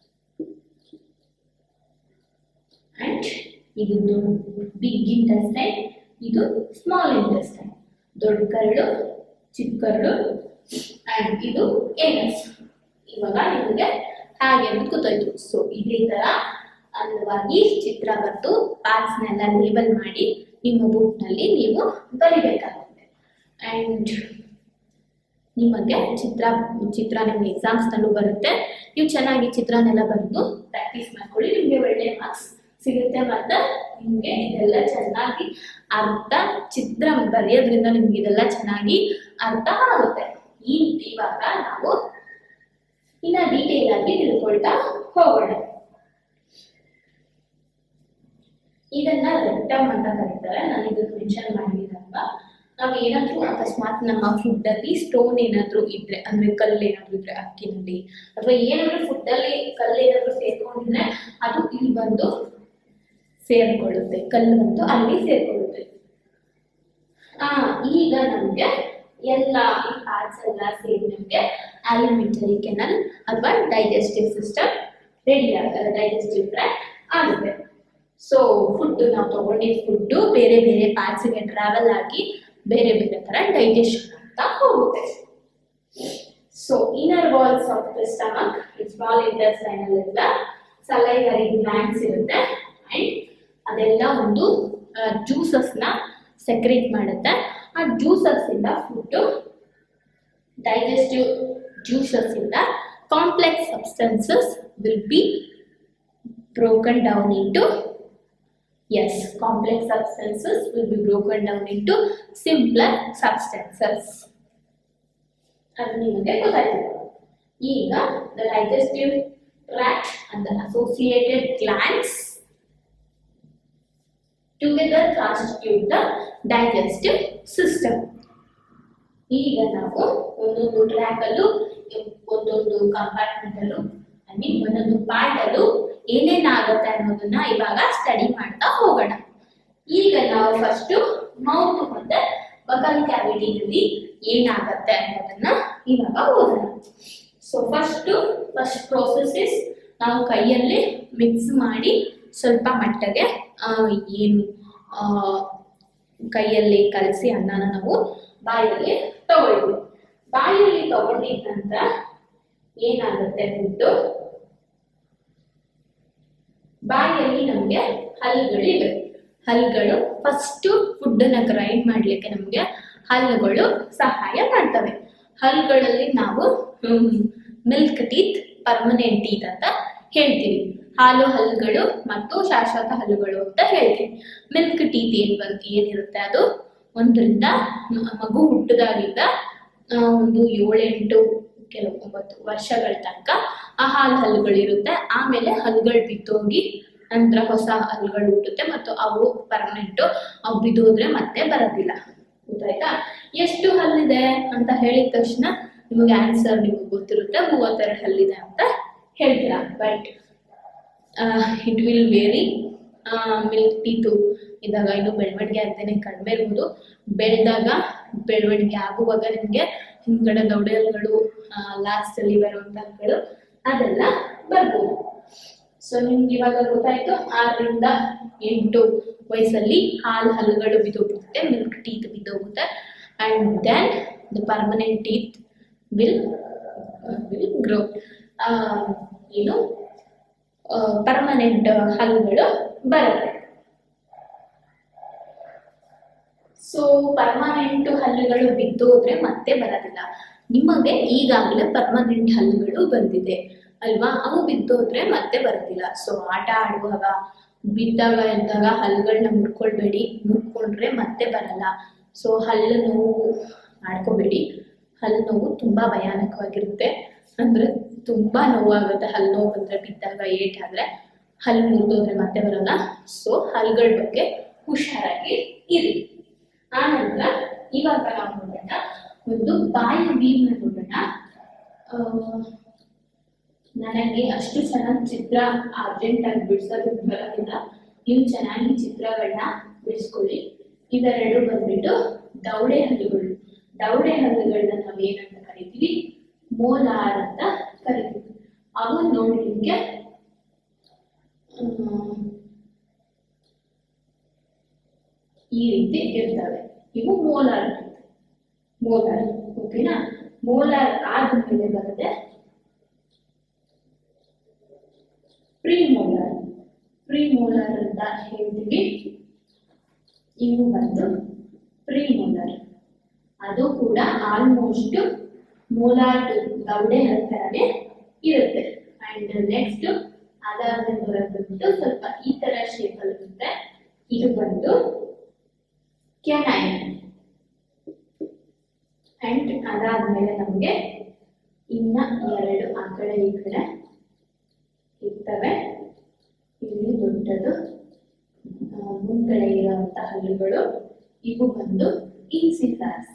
ಅಂಡ್ ಇದು ಬಿಗ್ ಇಂಟೆಸ್ಟೈನ್ ಇದು ಸ್ಮಾಲ್ ಇಂಟೆಸ್ಟೈನ್ ದೊಡ್ಡ ಕರಳು ಚಿಕ್ಕ ಕರಳು ಅಂಡ್ ಇದು ಏನಸ್ ಇವಾಗ ನಿಮಗೆ ಹಾಗೆ ಅಂತ ಗೊತ್ತಾಯ್ತು ಸೊ ಇದೇ ತರ ಅಂದವಾಗಿ ಚಿತ್ರ ಬರೆದು ಪಾರ್ಟ್ಸ್ನೆಲ್ಲ ಲೇಬಲ್ ಮಾಡಿ ನಿಮ್ಮ ಬುಕ್ನಲ್ಲಿ ನೀವು ಬರಿಬೇಕಾಗುತ್ತೆ ಅಂಡ್ ನಿಮಗೆ ಚಿತ್ರ ಚಿತ್ರ ನಿಮ್ಗೆ ಎಕ್ಸಾಮ್ಸ್ನಲ್ಲೂ ಬರುತ್ತೆ ನೀವು ಚೆನ್ನಾಗಿ ಚಿತ್ರನೆಲ್ಲ ಬರೆದು ಪ್ರಾಕ್ಟೀಸ್ ಮಾಡ್ಕೊಳ್ಳಿ ನಿಮಗೆ ಒಳ್ಳೆ ಮಾರ್ಕ್ಸ್ ಸಿಗುತ್ತೆ ಮತ್ತೆ ನಿಮಗೆ ಇದೆಲ್ಲ ಚೆನ್ನಾಗಿ ಅರ್ಥ ಚಿತ್ರ ಬರೆಯೋದ್ರಿಂದ ನಿಮ್ಗೆ ಇದೆಲ್ಲ ಚೆನ್ನಾಗಿ ಅರ್ಥ ಆಗುತ್ತೆ ಈ ಇವಾಗ ನಾವು ಇನ್ನ ಡೀಟೇಲ್ ಆಗಿ ತಿಳ್ಕೊಳ್ತಾ ಹೋಗೋಣ ಇದನ್ನ ರೆಕ್ಟಮ್ ಅಂತ ಕರೀತಾರೆ ನಾನು ಇದಕ್ಕೆ ಮೆನ್ಷನ್ ಮಾಡಿದ್ದೀನಲ್ವಾ ನಾವು ಏನಾದ್ರೂ ಅಕಸ್ಮಾತ್ ನಮ್ಮ ಫುಡ್ ಅಲ್ಲಿ ಸ್ಟೋನ್ ಏನಾದ್ರೂ ಇದ್ರೆ ಅಂದ್ರೆ ಕಲ್ಲು ಏನಾದ್ರೂ ಇದ್ರೆ ಅಕ್ಕಿನಲ್ಲಿ ಅಥವಾ ಏನಾದ್ರೂ ಫುಡ್ ಅಲ್ಲಿ ಕಲ್ಲು ಏನಾದ್ರೂ ಸೇರ್ಕೊಂಡಿದ್ರೆ ಅದು ಇಲ್ಲಿ ಬಂದು ಸೇರ್ಕೊಳ್ಳುತ್ತೆ ಕಲ್ಲು ಬಂದು ಅಲ್ಲಿ ಸೇರ್ಕೊಳ್ಳುತ್ತೆ ಆ ಈಗ ನಮ್ಗೆ ಎಲ್ಲ ಈ ಪಾರ್ಟ್ಸ್ ಎಲ್ಲ ಸೇರಿ ನಮ್ಗೆ ಅಲಿಮೆಂಟರಿ ಕೆನಲ್ ಅಥವಾ ಡೈಜೆಸ್ಟಿವ್ ಸಿಸ್ಟಮ್ ರೆಡಿ ಆಗ ಡೈಜೆಸ್ಟಿವ್ ಟ್ರ್ಯಾಕ್ ಆಗುತ್ತೆ ಸೊ ಫುಡ್ ನಾವು ತಗೊಂಡಿದ್ದ ಫುಡ್ಡು ಬೇರೆ ಬೇರೆ ಪಾರ್ಟ್ಸ್ಗೆ ಟ್ರಾವೆಲ್ ಆಗಿ ಬೇರೆ ಬೇರೆ ಥರ ಡೈಜೆಷನ್ ಆಗ್ತಾ ಹೋಗುತ್ತೆ so inner walls of the stomach small intestinal ಎಲ್ಲ ಸಲೈವರಿ ಗ್ಲ್ಯಾಂಡ್ಸ್ ಇರುತ್ತೆ ಅಂಡ್ ಅದೆಲ್ಲ ಒಂದು ಜ್ಯೂಸಸ್ನ ಸೆಕ್ರೇಟ್ ಮಾಡುತ್ತೆ ಆ ಜ್ಯೂಸಸ್ ಇಂದ ಫುಡ್ ಡೈಜೆಸ್ಟಿವ್ ಜ್ಯೂಸಸ್ ಇಂದ complex substances will be broken down into yes complex substances will be broken down into simpler substances ಅದು ನಿಮಗೆ ಗೊತ್ತಾಯ್ತು ಈಗ the digestive tract and the associated glands together constitute the digestive system ಈಗ ನಾವು ಒಂದೊಂದು track ಅಲ್ಲೂ ಒಂದೊಂದು ಕಂಪಾರ್ಟ್ಮೆಂಟ್ ಅಲ್ಲೂ ಐ ಮೀನ್ ಒಂದೊಂದು ಪಾರ್ಟ್ ಅಲ್ಲೂ ಏನೇನಾಗುತ್ತೆ ಅನ್ನೋದನ್ನ ಇವಾಗ ಸ್ಟಡಿ ಮಾಡ್ತಾ ಹೋಗೋಣ ಈಗ ನಾವು ಫಸ್ಟ್ ಮೌತ್ ಮತ್ತೆ ಬಕಲ್ ಕ್ಯಾವಿಟಿನಲ್ಲಿ ಏನಾಗತ್ತೆ ಅನ್ನೋದನ್ನ ಇವಾಗ ಓದೋಣ so first first process is ನಾವು ಕೈಯಲ್ಲಿ ಮಿಕ್ಸ್ ಮಾಡಿ ಸ್ವಲ್ಪ ಮಟ್ಟಿಗೆ ಆ, ಏನು ಆ, ಕೈಯಲ್ಲಿ ಕಲಸಿ ಅನ್ನನ ನಾವು ಬಾಯಲ್ಲಿ ತಗೊಳ್ತೀವಿ ಬಾಯಲ್ಲಿ ತಗೊಂಡಿದ ನಂತರ ಏನಾಗುತ್ತೆ ಫುಡ್ಡು ಬಾಯಲ್ಲಿ ನಮಗೆ ಹಲ್ಲುಗಳಿವೆ ಹಲ್ಲುಗಳು ಫಸ್ಟ್ ಫುಡ್ಡನ್ನ ಗ್ರೈಂಡ್ ಮಾಡಲಿಕ್ಕೆ ನಮಗೆ ಹಲ್ಲುಗಳು ಸಹಾಯ ಮಾಡ್ತವೆ ಹಲ್ಲುಗಳಲ್ಲಿ ನಾವು ಮಿಲ್ಕ್ ಟೀತ್ ಪರ್ಮನೆಂಟ್ ಟೀತ್ ಅಂತ ಹೇಳ್ತೀವಿ ಹಾಲು ಹಲ್ಲುಗಳು ಮತ್ತು ಶಾಶ್ವತ ಹಲ್ಲುಗಳು ಅಂತ ಹೇಳ್ತೀವಿ ಮಿಲ್ಕ್ ಟೀತ್ ಏನ್ ಬಂತು ಏನಿರುತ್ತೆ ಅದು ಒಂದರಿಂದ ಮ- ಮಗು ಹುಟ್ಟಿದಾಗಿಂದ ಆ, ಒಂದು ಏಳೆಂಟು ಕೆಲವು ಒಂಬತ್ತು ವರ್ಷಗಳ ತನಕ ಆ ಹಾಲು ಹಲ್ಲುಗಳಿರುತ್ತೆ ಆಮೇಲೆ ಹಲ್ಲುಗಳು ಬಿತ್ತೋಗಿ ನಂತರ ಹೊಸ ಹಲ್ಲುಗಳು ಹುಟ್ಟುತ್ತೆ ಮತ್ತು ಅವು ಪರ್ಮನೆಂಟು ಅವು ಬಿದ್ದೋದ್ರೆ ಮತ್ತೆ ಬರೋದಿಲ್ಲ ಗೊತ್ತಾಯ್ತಾ ಎಷ್ಟು ಹಲ್ಲಿದೆ ಅಂತ ಹೇಳಿದ ತಕ್ಷಣ ನಿಮಗೆ ಆನ್ಸರ್ ನಿಮಗೆ ಗೊತ್ತಿರುತ್ತೆ ಮೂವತ್ತೆರಡು ಹಲ್ಲಿದೆ ಅಂತ ಹೇಳ್ತೀರಾ but it will vary milk teeth ಇದ್ದಾಗ ಇನ್ನು ಬೆಳವಣಿಗೆ ಆಗ್ದೇನೆ ಕಡಿಮೆ ಇರ್ಬೋದು ಬೆಳೆದಾಗ ಬೆಳವಣಿಗೆ ಆಗುವಾಗ ನಿಮಗೆ ಹಿಂದ್ಗಡೆ ದೌಡೆಲ್ಗಳು ಲಾಸ್ಟಲ್ಲಿ ಬರುವಂತ ಹಲ್ಲುಗಳು ಅದೆಲ್ಲ ಬರ್ಬೋದು ಸೊ ನಿಮ್ಗೆ ಇವಾಗ ಗೊತ್ತಾಯ್ತು ಆರರಿಂದ ಎಂಟು ವಯಸ್ಸಲ್ಲಿ ಹಾಲು ಹಲ್ಲುಗಳು ಬಿದ್ದೋಗುತ್ತೆ ಮಿಲ್ಕ್ ಟೀತ್ ಬಿದ್ದೋಗುತ್ತೆ and then the permanent teeth will will grow ಏನು ಪರ್ಮನೆಂಟ್ ಹಲ್ಲುಗಳು ಬರುತ್ತೆ ಸೊ ಪರ್ಮನೆಂಟ್ ಹಲ್ಲುಗಳು ಬಿದ್ದೋದ್ರೆ ಮತ್ತೆ ಬರೋದಿಲ್ಲ ನಿಮಗೆ ಈಗಾಗಲೇ ಪರ್ಮನೆಂಟ್ ಹಲ್ಲುಗಳು ಬಂದಿದೆ ಅಲ್ವಾ ಅವು ಬಿದ್ದೋದ್ರೆ ಮತ್ತೆ ಬರೋದಿಲ್ಲ ಸೊ ಆಟ ಆಡುವಾಗ ಬಿದ್ದಾಗ ಎದ್ದಾಗ ಹಲ್ಲುಗಳನ್ನ ಮುರ್ಕೊಳ್ಬೇಡಿ ಮುರ್ಕೊಂಡ್ರೆ ಮತ್ತೆ ಬರಲ್ಲ ಸೊ ಹಲ್ಲು ನೋವು ಮಾಡ್ಕೋಬೇಡಿ ಹಲ್ಲು ನೋವು ತುಂಬಾ ಭಯಾನಕವಾಗಿರುತ್ತೆ ಅಂದ್ರೆ ತುಂಬಾ ನೋವಾಗುತ್ತೆ ಹಲ್ಲು ನೋವು ಬಂದ್ರೆ ಬಿದ್ದಾಗ ಏಟಾದ್ರೆ ಹಲ್ಲು ಮುರಿದೋದ್ರೆ ಮತ್ತೆ ಬರಲ್ಲ ಸೊ ಹಲ್ಲುಗಳ ಬಗ್ಗೆ ಹುಷಾರಾಗಿ ಇರಿ ಆನಂತರ ಇವಾಗ ನಾವು ನೋಡೋಣ ಒಂದು ಬಾಯಿ ವೀವ್ನ ನೋಡೋಣ ಆ, ನನಗೆ ಅಷ್ಟು ಚೆನ್ನಾಗಿ ಚಿತ್ರ ಅರ್ಜೆಂಟ್ ಆಗಿ ಬಿಡ್ಸೋದಕ್ಕೆ ಬರೋದಿಲ್ಲ ನೀವು ಚೆನ್ನಾಗಿ ಚಿತ್ರಗಳನ್ನ ಬಿಡಿಸ್ಕೊಳ್ಳಿ ಇವೆರಡು ಬಂದ್ಬಿಟ್ಟು ದವಡೆ ಹಲ್ಲುಗಳು ದವಡೆ ಹಲ್ಲುಗಳನ್ನ ನಾವು ಏನಂತ ಕರಿತೀವಿ ಮೋಲಾರ್ ಅಂತ ಕರಿತೀವಿ ಅವು ನೋಡ್ಲಿಕ್ಕೆ ಹ್ಮ್, ಈ ರೀತಿ ಇರ್ತವೆ ಇವು ಮೋಲಾರ್ ಅಂತ ಮೋಲಾರ್ ಓಕೆನಾ ಮೋಲಾರ್ ಆದ್ಮೇಲೆ ಬರುತ್ತೆ ಪ್ರಿಮೋಲಾರ್ ಪ್ರಿಮೋಲಾರ್ ಅಂತ ಹೇಳ್ತೀವಿ ಇವು ಬಂದು ಪ್ರಿಮೋಲಾರ್ ಅದು ಕೂಡ ಆಲ್ಮೋಸ್ಟ್ ಮೋಲಾರ್ ದೌಡೆ ಹತ್ತರನೇ ಇರುತ್ತೆ ಅಂಡ್ ನೆಕ್ಸ್ಟ್ ಅದಾದ್ಮೇಲೆ ಬರೋದು ಸ್ವಲ್ಪ ಈ ತರ ಶೇಪ್ ಅಲ್ಲಿ ಇರುತ್ತೆ ಇದು ಬಂದು ಕೆನೈನ್ ಅಂಡ್ ಅದಾದ್ಮೇಲೆ ನಮಗೆ ಇನ್ನ ಎರಡು ಆ ಕಡೆ ಈ ಕಡೆ ಇರ್ತವೆ ಇಲ್ಲಿ ದೊಡ್ಡದು ಆ, ಮುಂದ್ಗಡೆ ಇರುವಂತ ಹಲ್ಲುಗಳು ಇವು ಬಂದು ಇನ್ಸಿಸಾರ್ಸ್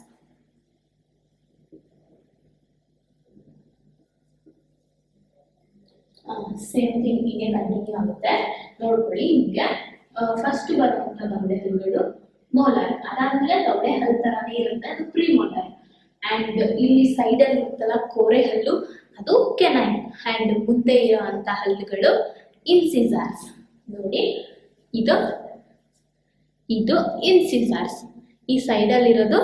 ಸೇಮ್ ಥಿಂಗ್ ಹೀಗೆ ಕಂಟಿನ್ಯೂ ಆಗುತ್ತೆ ನೋಡ್ಕೊಳ್ಳಿ ಈಗ ಫಸ್ಟ್ ಬರುವಂತ ದವಡೆ ಹಲ್ಲುಗಳು ಮೋಲಾರ್ ಅದಾದ್ಮೇಲೆ ದವಡೆ ಹಲ್ಲು ತರಾನೇ ಇರುತ್ತೆ ಅದು ಪ್ರೀ ಮೋಲಾರ್ ಅಂಡ್ ಇಲ್ಲಿ ಸೈಡ್ ಅಲ್ಲಿ ಇರುತ್ತಲ್ಲ ಕೋರೆ ಹಲ್ಲು ಅದು ಕೆನೈನ್ ಅಂಡ್ ಮುಂದೆ ಇರುವಂತ ಹಲ್ಲುಗಳು ಇನ್ಸಿಸಾರ್ಸ್ ನೋಡಿ ಇದು ಇದು ಇನ್ಸಿಸಾರ್ಸ್ ಈ ಸೈಡಲ್ಲಿ ಇರೋದು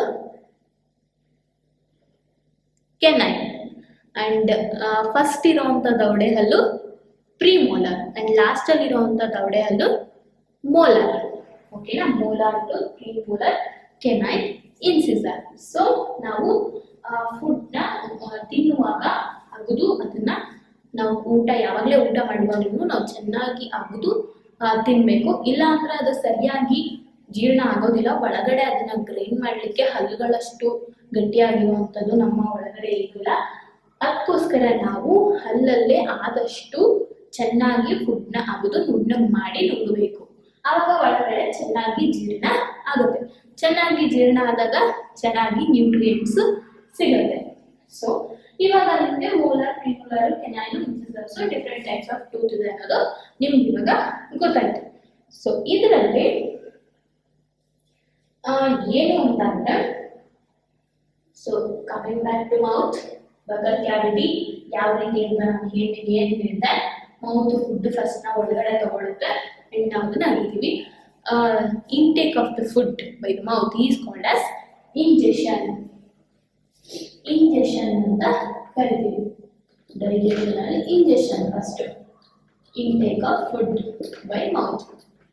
ಕೆನೈನ್ ಅಂಡ್ ಫಸ್ಟ್ ಇರೋವಂಥ ದವಡೆ ಹಲ್ಲು ಪ್ರಿಮೋಲಾರ್ ಅಂಡ್ ಲಾಸ್ಟ್ ಅಲ್ಲಿ ಇರುವಂತ ದವಡೆ ಹಲ್ಲು ಮೋಲಾರ್ ಓಕೆನಾ molar two premolar canine incisor so ನಾವು ಫುಡ್ನ ತಿನ್ನುವಾಗ ಅಗದು ಅದನ್ನ ನಾವು ಊಟ ಯಾವಾಗಲೇ ಊಟ ಮಾಡುವಾಗಲೂ ನಾವು ಚೆನ್ನಾಗಿ ಅಗದು ಆ, ತಿನ್ಬೇಕು ಇಲ್ಲ ಅಂದ್ರೆ ಅದು ಸರಿಯಾಗಿ ಜೀರ್ಣ ಆಗೋದಿಲ್ಲ ಒಳಗಡೆ ಅದನ್ನ ಗ್ರೈಂಡ್ ಮಾಡ್ಲಿಕ್ಕೆ ಹಲ್ಲುಗಳಷ್ಟು ಗಟ್ಟಿಯಾಗಿರುವಂಥದ್ದು ನಮ್ಮ ಒಳಗಡೆ ಇರೋಲ್ಲ ಅದಕ್ಕೋಸ್ಕರ ನಾವು ಹಲ್ಲಲ್ಲೇ ಆದಷ್ಟು ಚೆನ್ನಾಗಿ ಫುಡ್ನ ಅಗದು ನುಣ್ಣಗೆ ಮಾಡಿ ನುಂಗಬೇಕು ಆವಾಗ ಒಳಗಡೆ ಚೆನ್ನಾಗಿ ಜೀರ್ಣ ಆಗುತ್ತೆ ಚೆನ್ನಾಗಿ ಜೀರ್ಣ ಆದಾಗ ಚೆನ್ನಾಗಿ ನ್ಯೂಟ್ರಿಯೆಂಟ್ಸ್ ಸಿಗುತ್ತೆ ಸೊ ಇವಾಗ ನಿಮಗೆ molar premolar canine incisors different types of tooth ಇದೆ ಅನ್ನೋದು ನಿಮ್ಗೆ ಇವಾಗ ಗೊತ್ತಾಯ್ತು ಸೊ ಇದರಲ್ಲಿ ಏನು ಅಂತ ಅಂದ್ರೆ so coming back to mouth buccal cavity ಯಾವ ರೀತಿ ಅಂತ ನಾನು ಹೇಳಿ ಏನು ಹೇಳಿದೆ ಮೌತ್ ಫುಡ್ ಫಸ್ಟ್ ನಾವು ಒಳಗಡೆ ತಗೊಳುತ್ತೆ ಅಂಡ್ ನಾವು ಅದನ್ನ ಅರಿತೀವಿ intake of the food by the mouth is called as ingestion ingestion ಅಂತ ಕರಿತೀವಿ ಡೈಜೆಷನ್ ಅಲ್ಲಿ ingestion first intake of food by mouth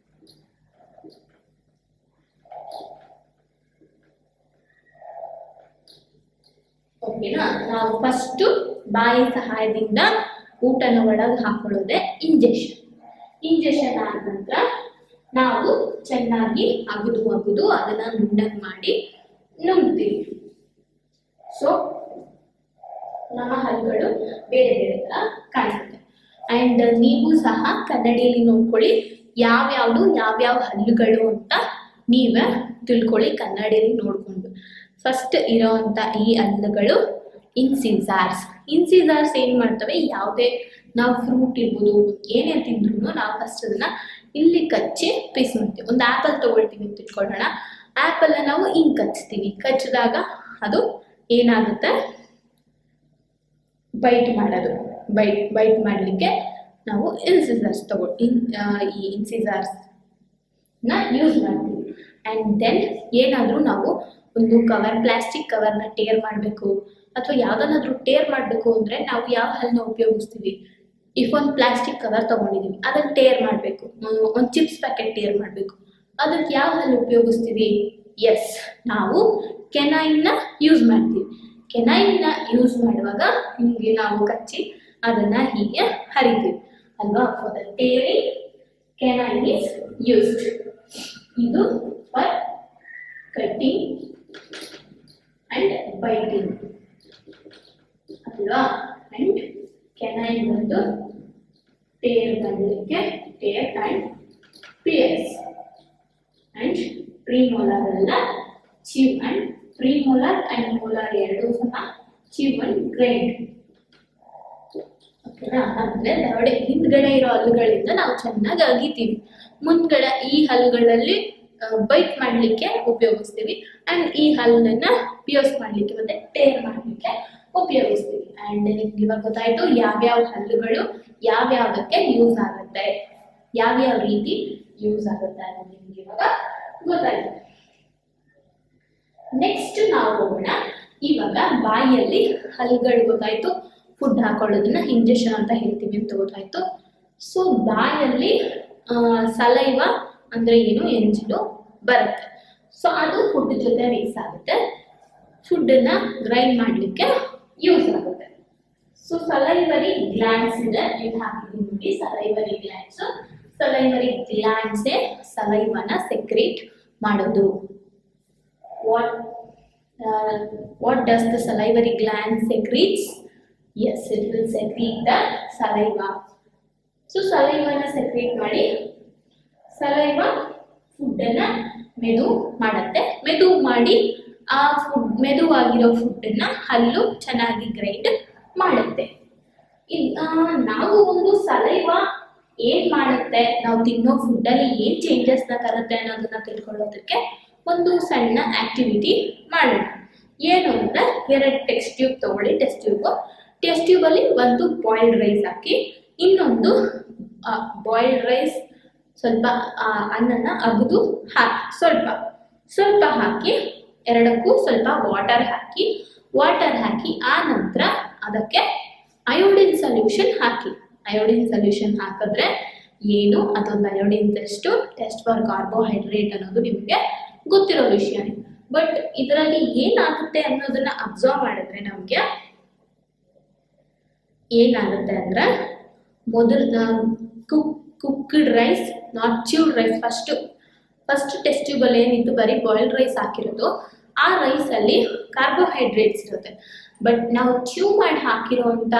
ಓಕೆನಾ ನಾವು ಫಸ್ಟು ಬಾಯಿ ಸಹಾಯದಿಂದ ಊಟನ ಒಳಗೆ ಹಾಕೊಳ್ಳೋದೆ ಇಂಜೆಕ್ಷನ್ ಇಂಜೆಕ್ಷನ್ ಆದ ನಂತರ ನಾವು ಚೆನ್ನಾಗಿ ಅಗದು ಅಗದು ಅದನ್ನ ನುಣ್ಣಗೆ ಮಾಡಿ ನುಂಗ್ತೀವಿ ಸೊ ನಮ್ಮ ಹಲ್ಲುಗಳು ಬೇರೆ ಬೇರೆ ತರ ಕಾಣಿಸುತ್ತೆ ಅಂಡ್ ನೀವು ಸಹ ಕನ್ನಡಿಯಲ್ಲಿ ನೋಡ್ಕೊಳ್ಳಿ ಯಾವ್ಯಾವ್ದು ಯಾವ್ಯಾವ ಹಲ್ಲುಗಳು ಅಂತ ನೀವೇ ತಿಳ್ಕೊಳ್ಳಿ ಕನ್ನಡಿಯಲ್ಲಿ ನೋಡ್ಕೊಂಡು ಫಸ್ಟ್ ಇರೋವಂಥ ಈ ಹಲ್ಲುಗಳು ಇನ್ಸಿಸಾರ್ಸ್ ಇನ್ಸಿಸಾರ್ಸ್ ಏನು ಮಾಡ್ತವೆ ಯಾವುದೇ ನಾವು ಫ್ರೂಟ್ ಇರ್ಬೋದು ಏನೇ ತಿಂದ್ರು ನಾವು ಫಸ್ಟ್ ಅದನ್ನ ಇಲ್ಲಿ ಕಚ್ಚಿ ಪೀಸ್ ಮಾಡ್ತೀವಿ ಒಂದು ಆ್ಯಪಲ್ ತೊಗೊಳ್ತೀವಿ ಅಂತ ಇಟ್ಕೊಳ್ಳೋಣ ಆ್ಯಪಲ್ನ ನಾವು ಹಿಂಗೆ ಕಚ್ತೀವಿ ಕಚ್ಚಿದಾಗ ಅದು ಏನಾಗುತ್ತೆ ಬೈಟ್ ಮಾಡೋದು ಬೈಟ್ ಬೈಟ್ ಮಾಡಲಿಕ್ಕೆ ನಾವು ಇನ್ಸಿಸರ್ಸ್ ತಗೊ ಇನ್ ಆ, ಈ ಇನ್ಸಿಸರ್ಸ್ ನ ಯೂಸ್ ಮಾಡ್ತೀವಿ ಆ್ಯಂಡ್ ದೆನ್ ಏನಾದರೂ ನಾವು ಒಂದು ಕವರ್ ಪ್ಲಾಸ್ಟಿಕ್ ಕವರ್ನ ಟೇರ್ ಮಾಡಬೇಕು ಅಥವಾ ಯಾವುದನ್ನಾದ್ರೂ ಟೇರ್ ಮಾಡಬೇಕು ಅಂದರೆ ನಾವು ಯಾವ ಹಲ್ಲನ್ನ ಉಪಯೋಗಿಸ್ತೀವಿ ಇಫ್ ಒಂದು ಪ್ಲಾಸ್ಟಿಕ್ ಕವರ್ ತೊಗೊಂಡಿದ್ದೀವಿ ಅದನ್ನು ಟೇರ್ ಮಾಡಬೇಕು ಒಂದು ಚಿಪ್ಸ್ ಪ್ಯಾಕೆಟ್ ಟೇರ್ ಮಾಡಬೇಕು ಅದಕ್ಕೆ ಯಾವ ಹಲ್ಲು ಉಪಯೋಗಿಸ್ತೀವಿ ಎಸ್ ನಾವು ಕೆನೈನ್ನ ಯೂಸ್ ಮಾಡ್ತೀವಿ ಕೆನೈನ್ನ ಯೂಸ್ ಮಾಡುವಾಗ ಹಿಂಗೆ ನಾವು ಕಚ್ಚಿ ಅದನ್ನ ಹೀಗೆ ಹರಿತೀವಿ ಅಲ್ವಾ for the tearing canine is used ಇದು ಫಾರ್ ಕಟ್ಟಿಂಗ್ ಅಂಡ್ ಬೈಟಿಂಗ್ ಅಲ್ವಾ ಅಂಡ್ ಕೆನೈನ್ ಬಂದು ಟೇರ್ ಮಾಡಲಿಕ್ಕೆ tear and pierce and premolar ಎಲ್ಲ chew and premolar and molar ಎರಡೂ ಸಹ ಚಿವ್ ಅಂಡ್ ಗ್ರೈಂಡ್ ಓಕೆನಾ ಅಂದ್ರೆ ದವಡೆ ಹಿಂದ್ಗಡೆ ಇರೋ ಹಲ್ಲುಗಳಿಂದ ನಾವು ಚೆನ್ನಾಗಿ ಅಗಿತೀವಿ ಮುಂದ್ಗಡೆ ಈ ಹಲ್ಲುಗಳಲ್ಲಿ ಬೈಟ್ ಮಾಡಲಿಕ್ಕೆ ಉಪಯೋಗಿಸ್ತೀವಿ ಅಂಡ್ ಈ ಹಲ್ಲನ್ನ ಪಿಯೋಸ್ ಮಾಡಲಿಕ್ಕೆ ಮತ್ತೆ ಟೇರ್ ಮಾಡಲಿಕ್ಕೆ ಉಪಯೋಗಿಸ್ತೀವಿ ಅಂಡ್ ನಿಮ್ಗೆ ಇವಾಗ ಗೊತ್ತಾಯ್ತು ಯಾವ್ಯಾವ ಹಲ್ಲುಗಳು ಯಾವ್ಯಾವ್ದಕ್ಕೆ ಯೂಸ್ ಆಗುತ್ತೆ ಯಾವ್ಯಾವ ರೀತಿ ಯೂಸ್ ಆಗುತ್ತೆ ಅನ್ನೋದು ನಿಮ್ಗೆ ಇವಾಗ ಗೊತ್ತಾಯ್ತು ನೆಕ್ಸ್ಟ್ ನಾವು ಹೋಗೋಣ ಇವಾಗ ಬಾಯಿಯಲ್ಲಿ ಹಲ್ಲುಗಳು ಗೊತ್ತಾಯ್ತು ಫುಡ್ ಹಾಕೊಳ್ಳೋದನ್ನ ಇಂಜೆಕ್ಷನ್ ಅಂತ ಹೇಳ್ತೀವಿ ಅಂತ ಗೊತ್ತಾಯ್ತು ಸೊ ಬಾಯಲ್ಲಿ ಸಲೈವ ಅಂದ್ರೆ ಏನು ಎಂಜಿಲು ಬರುತ್ತೆ ಸೊ ಅದು ಫುಡ್ ಜೊತೆ ಮಿಕ್ಸ್ ಆಗುತ್ತೆ ಫುಡ್ಡನ್ನ ಗ್ರೈಂಡ್ ಮಾಡಲಿಕ್ಕೆ ಯೂಸ್ ಆಗುತ್ತೆ ಸೊ ಸಲೈವರಿ ಗ್ಲ್ಯಾಂಡ್ಸ್ ಇದೆ ಇಲ್ಲಿ ಹಾಕಿದ್ದೀನಿ ನೋಡಿ ಸಲೈವರಿ ಗ್ಲ್ಯಾಂಡ್ಸ್ ಸಲೈವರಿ ಗ್ಲ್ಯಾಂಡ್ಸೇ ಸಲೈವನ ಸೆಕ್ರೇಟ್ ಮಾಡೋದು what uh, what does the salivary gland secretes yes it will secrete the saliva so saliva ನ secrete ಮಾಡಿ ಸಲೈವ ಫುಡ್ ಅನ್ನ ಮೆದು ಮಾಡತ್ತೆ ಮೆದು ಮಾಡಿ ಆ ಫುಡ್ ಮೆದುವಾಗಿರೋ ಫುಡ್ ಅನ್ನ ಹಲ್ಲು ಚೆನ್ನಾಗಿ ಗ್ರೈಂಡ್ ಮಾಡುತ್ತೆ ಇನ್- ಆ, ನಾವು ಒಂದು ಸಲೈವ ಏನ್ ಮಾಡುತ್ತೆ ನಾವು ತಿನ್ನೋ ಫುಡ್ ಅಲ್ಲಿ ಏನ್ ಚೇಂಜಸ್ ನ ತರುತ್ತೆ ಅನ್ನೋದನ್ನ ತಿಳ್ಕೊಳ್ಳೋದಕ್ಕೆ ಒಂದು ಸಣ್ಣ ಆಕ್ಟಿವಿಟಿ ಮಾಡೋಣ ಏನು ಅಂದ್ರೆ ಎರಡು ಟೆಸ್ಟ್ ಟ್ಯೂಬ್ ತಗೊಳ್ಳಿ ಟೆಸ್ಟ್ ಟ್ಯೂಬ್ ಟೆಸ್ಟ್ ಟ್ಯೂಬ್ ಅಲ್ಲಿ ಒಂದು ಬಾಯ್ಲ್ಡ್ ರೈಸ್ ಹಾಕಿ ಇನ್ನೊಂದು ಬಾಯ್ಲ್ಡ್ ರೈಸ್ ಸ್ವಲ್ಪ ಆ, ಅನ್ನನ ಅಗದು ಹಾಕಿ ಸ್ವಲ್ಪ ಸ್ವಲ್ಪ ಹಾಕಿ ಎರಡಕ್ಕೂ ಸ್ವಲ್ಪ ವಾಟರ್ ಹಾಕಿ ವಾಟರ್ ಹಾಕಿ ಆ ನಂತರ ಅದಕ್ಕೆ ಅಯೋಡಿನ್ ಸೊಲ್ಯೂಷನ್ ಹಾಕಿ ಅಯೋಡಿನ್ ಸೊಲ್ಯೂಷನ್ ಹಾಕಿದ್ರೆ ಏನು ಅದೊಂದು iodine test test for carbohydrate ಅನ್ನೋದು ನಿಮಗೆ ಗೊತ್ತಿರೋ ವಿಷಯನೇ ಬಟ್ ಇದರಲ್ಲಿ ಏನಾಗುತ್ತೆ ಅನ್ನೋದನ್ನ ಅಬ್ಸರ್ವ್ ಮಾಡಿದ್ರೆ ನಮಗೆ ಏನಾಗುತ್ತೆ ಅಂದ್ರೆ ಮೊದಲು cook cooked rice not chewed rice first first test ಟ್ಯೂಬಲ್ಲಿ ಏನಿತ್ತು ಬರೀ ಬಾಯ್ಲ್ಡ್ ರೈಸ್ ಹಾಕಿರೋದು ಆ ರೈಸಲ್ಲಿ ಕಾರ್ಬೋಹೈಡ್ರೇಟ್ಸ್ ಇರುತ್ತೆ ಬಟ್ ನಾವು ಚ್ಯೂ ಮಾಡಿ ಹಾಕಿರೋಂಥ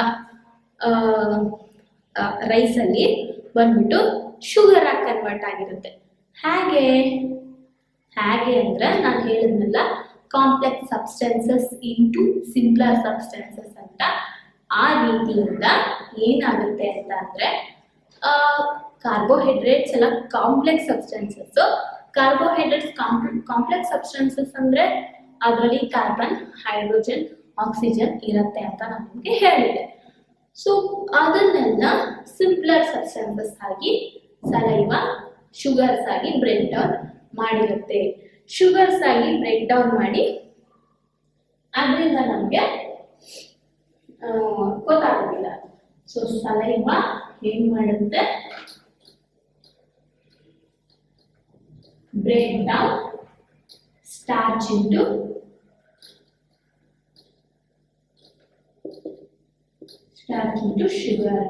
ರೈಸಲ್ಲಿ ಬಂದ್ಬಿಟ್ಟು ಶುಗರ್ ಆಗಿ ಕನ್ವರ್ಟ್ ಆಗಿರುತ್ತೆ ಹೇಗೆ ಹೇಗೆ ಅಂದ್ರೆ ನಾನು ಹೇಳಿದ್ನಲ್ಲ complex substances into simpler substances ಅಂತ ಆ ರೀತಿಯಿಂದ ಏನಾಗುತ್ತೆ ಅಂತ ಅಂದ್ರೆ ಕಾರ್ಬೋಹೈಡ್ರೇಟ್ಸ್ ಎಲ್ಲ complex substances carbohydrates complex substances ಅಂದ್ರೆ ಅದರಲ್ಲಿ ಕಾರ್ಬನ್ ಹೈಡ್ರೋಜನ್ ಆಕ್ಸಿಜನ್ ಇರುತ್ತೆ ಅಂತ ನಾನು ನಿಮಗೆ ಹೇಳಿದೆ ಸೊ ಅದನ್ನೆಲ್ಲ ಸಿಂಪ್ಲರ್ ಸಬ್ಸ್ಟೆನ್ಸಸ್ ಆಗಿ ಸಲೈವ ಶುಗರ್ಸ್ ಆಗಿ ಬ್ರೇಕ್ ಡೌನ್ ಮಾಡಿರುತ್ತೆ ಶುಗರ್ಸ್ ಆಗಿ ಬ್ರೇಕ್ ಡೌನ್ ಮಾಡಿ ಅದರಿಂದ ನಮಗೆ ಗೊತ್ತಾಗೋದಿಲ್ಲ ಸೊ ಸಲೈವ ಏನ್ ಮಾಡುತ್ತೆ break down starch into starch into sugar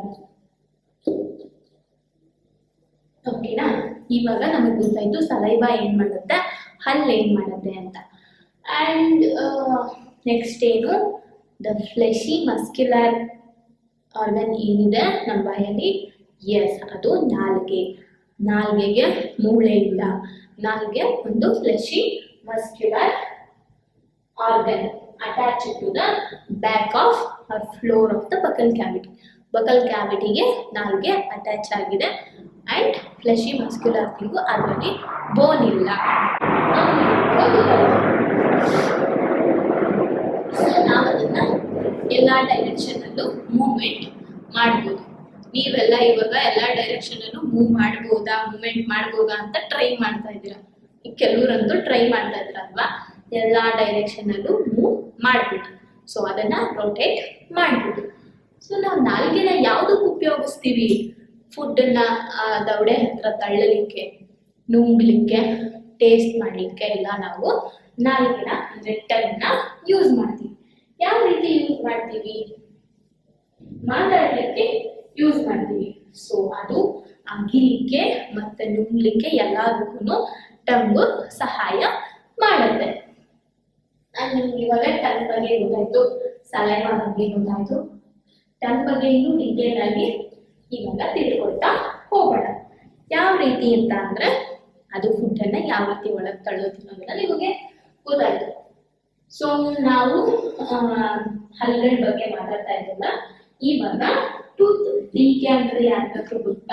ಓಕೆನಾ ಇವಾಗ ನಮಗೆ ಗೊತ್ತಾಯ್ತು ಸಲೈವ ಏನ್ ಮಾಡುತ್ತೆ ಹಲ್ಲು ಏನ್ ಮಾಡುತ್ತೆ ಅಂತ ಅಂಡ್ ನೆಕ್ಸ್ಟ್ ಏನು ದ ಫ್ಲೆಶಿ ಮಸ್ಕ್ಯುಲರ್ ಆರ್ಗನ್ ಏನಿದೆ ನಮ್ಮ ಬಾಯಲ್ಲಿ ಎಸ್ ಅದು ನಾಲ್ಗೆ ನಾಲ್ಗೆಗೆ ಮೂಳೆ ಇಲ್ಲ ನಾಲ್ಗೆ ಒಂದು fleshy muscular organ attach to the back of our floor of the buccal cavity buccal ಕ್ಯಾವಿಟಿಗೆ ನಾಲ್ಗೆ ಅಟ್ಯಾಚ್ ಆಗಿದೆ ಅಂಡ್ ಫ್ಲೆಶಿ ಮಸ್ಕ್ಯುಲರ್ ಥಿಂಗು ಅದರಲ್ಲಿ ಬೋನ್ ಇಲ್ಲ ಸೊ ನಾವು ಅದನ್ನ ಎಲ್ಲ ಡೈರೆಕ್ಷನಲ್ಲೂ ಮೂವ್ಮೆಂಟ್ ಮಾಡ್ಬೋದು ನೀವೆಲ್ಲ ಇವಾಗ ಎಲ್ಲ ಡೈರೆಕ್ಷನಲ್ಲೂ ಮೂವ್ ಮಾಡ್ಬೋದಾ ಮೂವ್ಮೆಂಟ್ ಮಾಡ್ಬೋದಾ ಅಂತ ಟ್ರೈ ಮಾಡ್ತಾ ಇದ್ದೀರಾ ಈಗ ಕೆಲವ್ರಂತೂ ಟ್ರೈ ಮಾಡ್ತಾ ಇದ್ರಲ್ವಾ ಎಲ್ಲ ಡೈರೆಕ್ಷನಲ್ಲೂ ಮೂವ್ ಮಾಡ್ಬಿಟ್ಟು ಸೊ ಅದನ್ನ ರೊಟೇಟ್ ಮಾಡ್ಬಿಟ್ಟು ಸೊ ನಾವು ನಾಲ್ಗೆನ ಯಾವುದಕ್ಕೆ ಉಪಯೋಗಿಸ್ತೀವಿ ಫುಡ್ಡನ್ನ ದವಡೆ ಹತ್ರ ತಳ್ಳಲಿಕ್ಕೆ ನುಂಗ್ಲಿಕ್ಕೆ ಟೇಸ್ಟ್ ಮಾಡಲಿಕ್ಕೆ ಎಲ್ಲ ನಾವು ನಾಲ್ಗಿನ ಅಂದರೆ ಟನ್ನ ಯೂಸ್ ಮಾಡ್ತೀವಿ ಯಾವ ರೀತಿ ಯೂಸ್ ಮಾಡ್ತೀವಿ ಮಾತಾಡಲಿಕ್ಕೆ ಯೂಸ್ ಮಾಡ್ತೀವಿ ಸೊ ಅದು ಅಗಿಲಿಕ್ಕೆ ಮತ್ತೆ ನುಂಗ್ಲಿಕ್ಕೆ ಎಲ್ಲದಕ್ಕೂ ಟಂಗು ಸಹಾಯ ಮಾಡುತ್ತೆ ನಾನು ನಿಮ್ಗೆ ಇವಾಗ ಟನ್ ಬಗ್ಗೆ ಗೊತ್ತಾಯ್ತು ಸಲೈವ ಬಗ್ಗೆ ಗೊತ್ತಾಯ್ತು ಟನ್ ಬಗ್ಗೆ ಇನ್ನೂ ಡೀಟೇಲ್ ಆಗಿ ಇವಾಗ ತಿಳ್ಕೊಳ್ತಾ ಹೋಗೋಣ ಯಾವ ರೀತಿ ಅಂತ ಅಂದ್ರೆ ಅದು ಫುಡ್ಡನ್ನ ಯಾವ ರೀತಿ ಒಳಗೆ ತಳ್ಳೋದು ಅನ್ನೋದನ್ನ ನಿಮಗೆ ಗೊತ್ತಾಯ್ತು ಸೊ ನಾವು ಹಲ್ಗಳ ಬಗ್ಗೆ ಮಾತಾಡ್ತಾ ಇದ್ದಲ್ಲ ಇವಾಗ ಟೂತ್ ಡಿಕೆ ಅಂದ್ರೆ ಯಾರಿಗಾದ್ರೂ ಗೊತ್ತಾ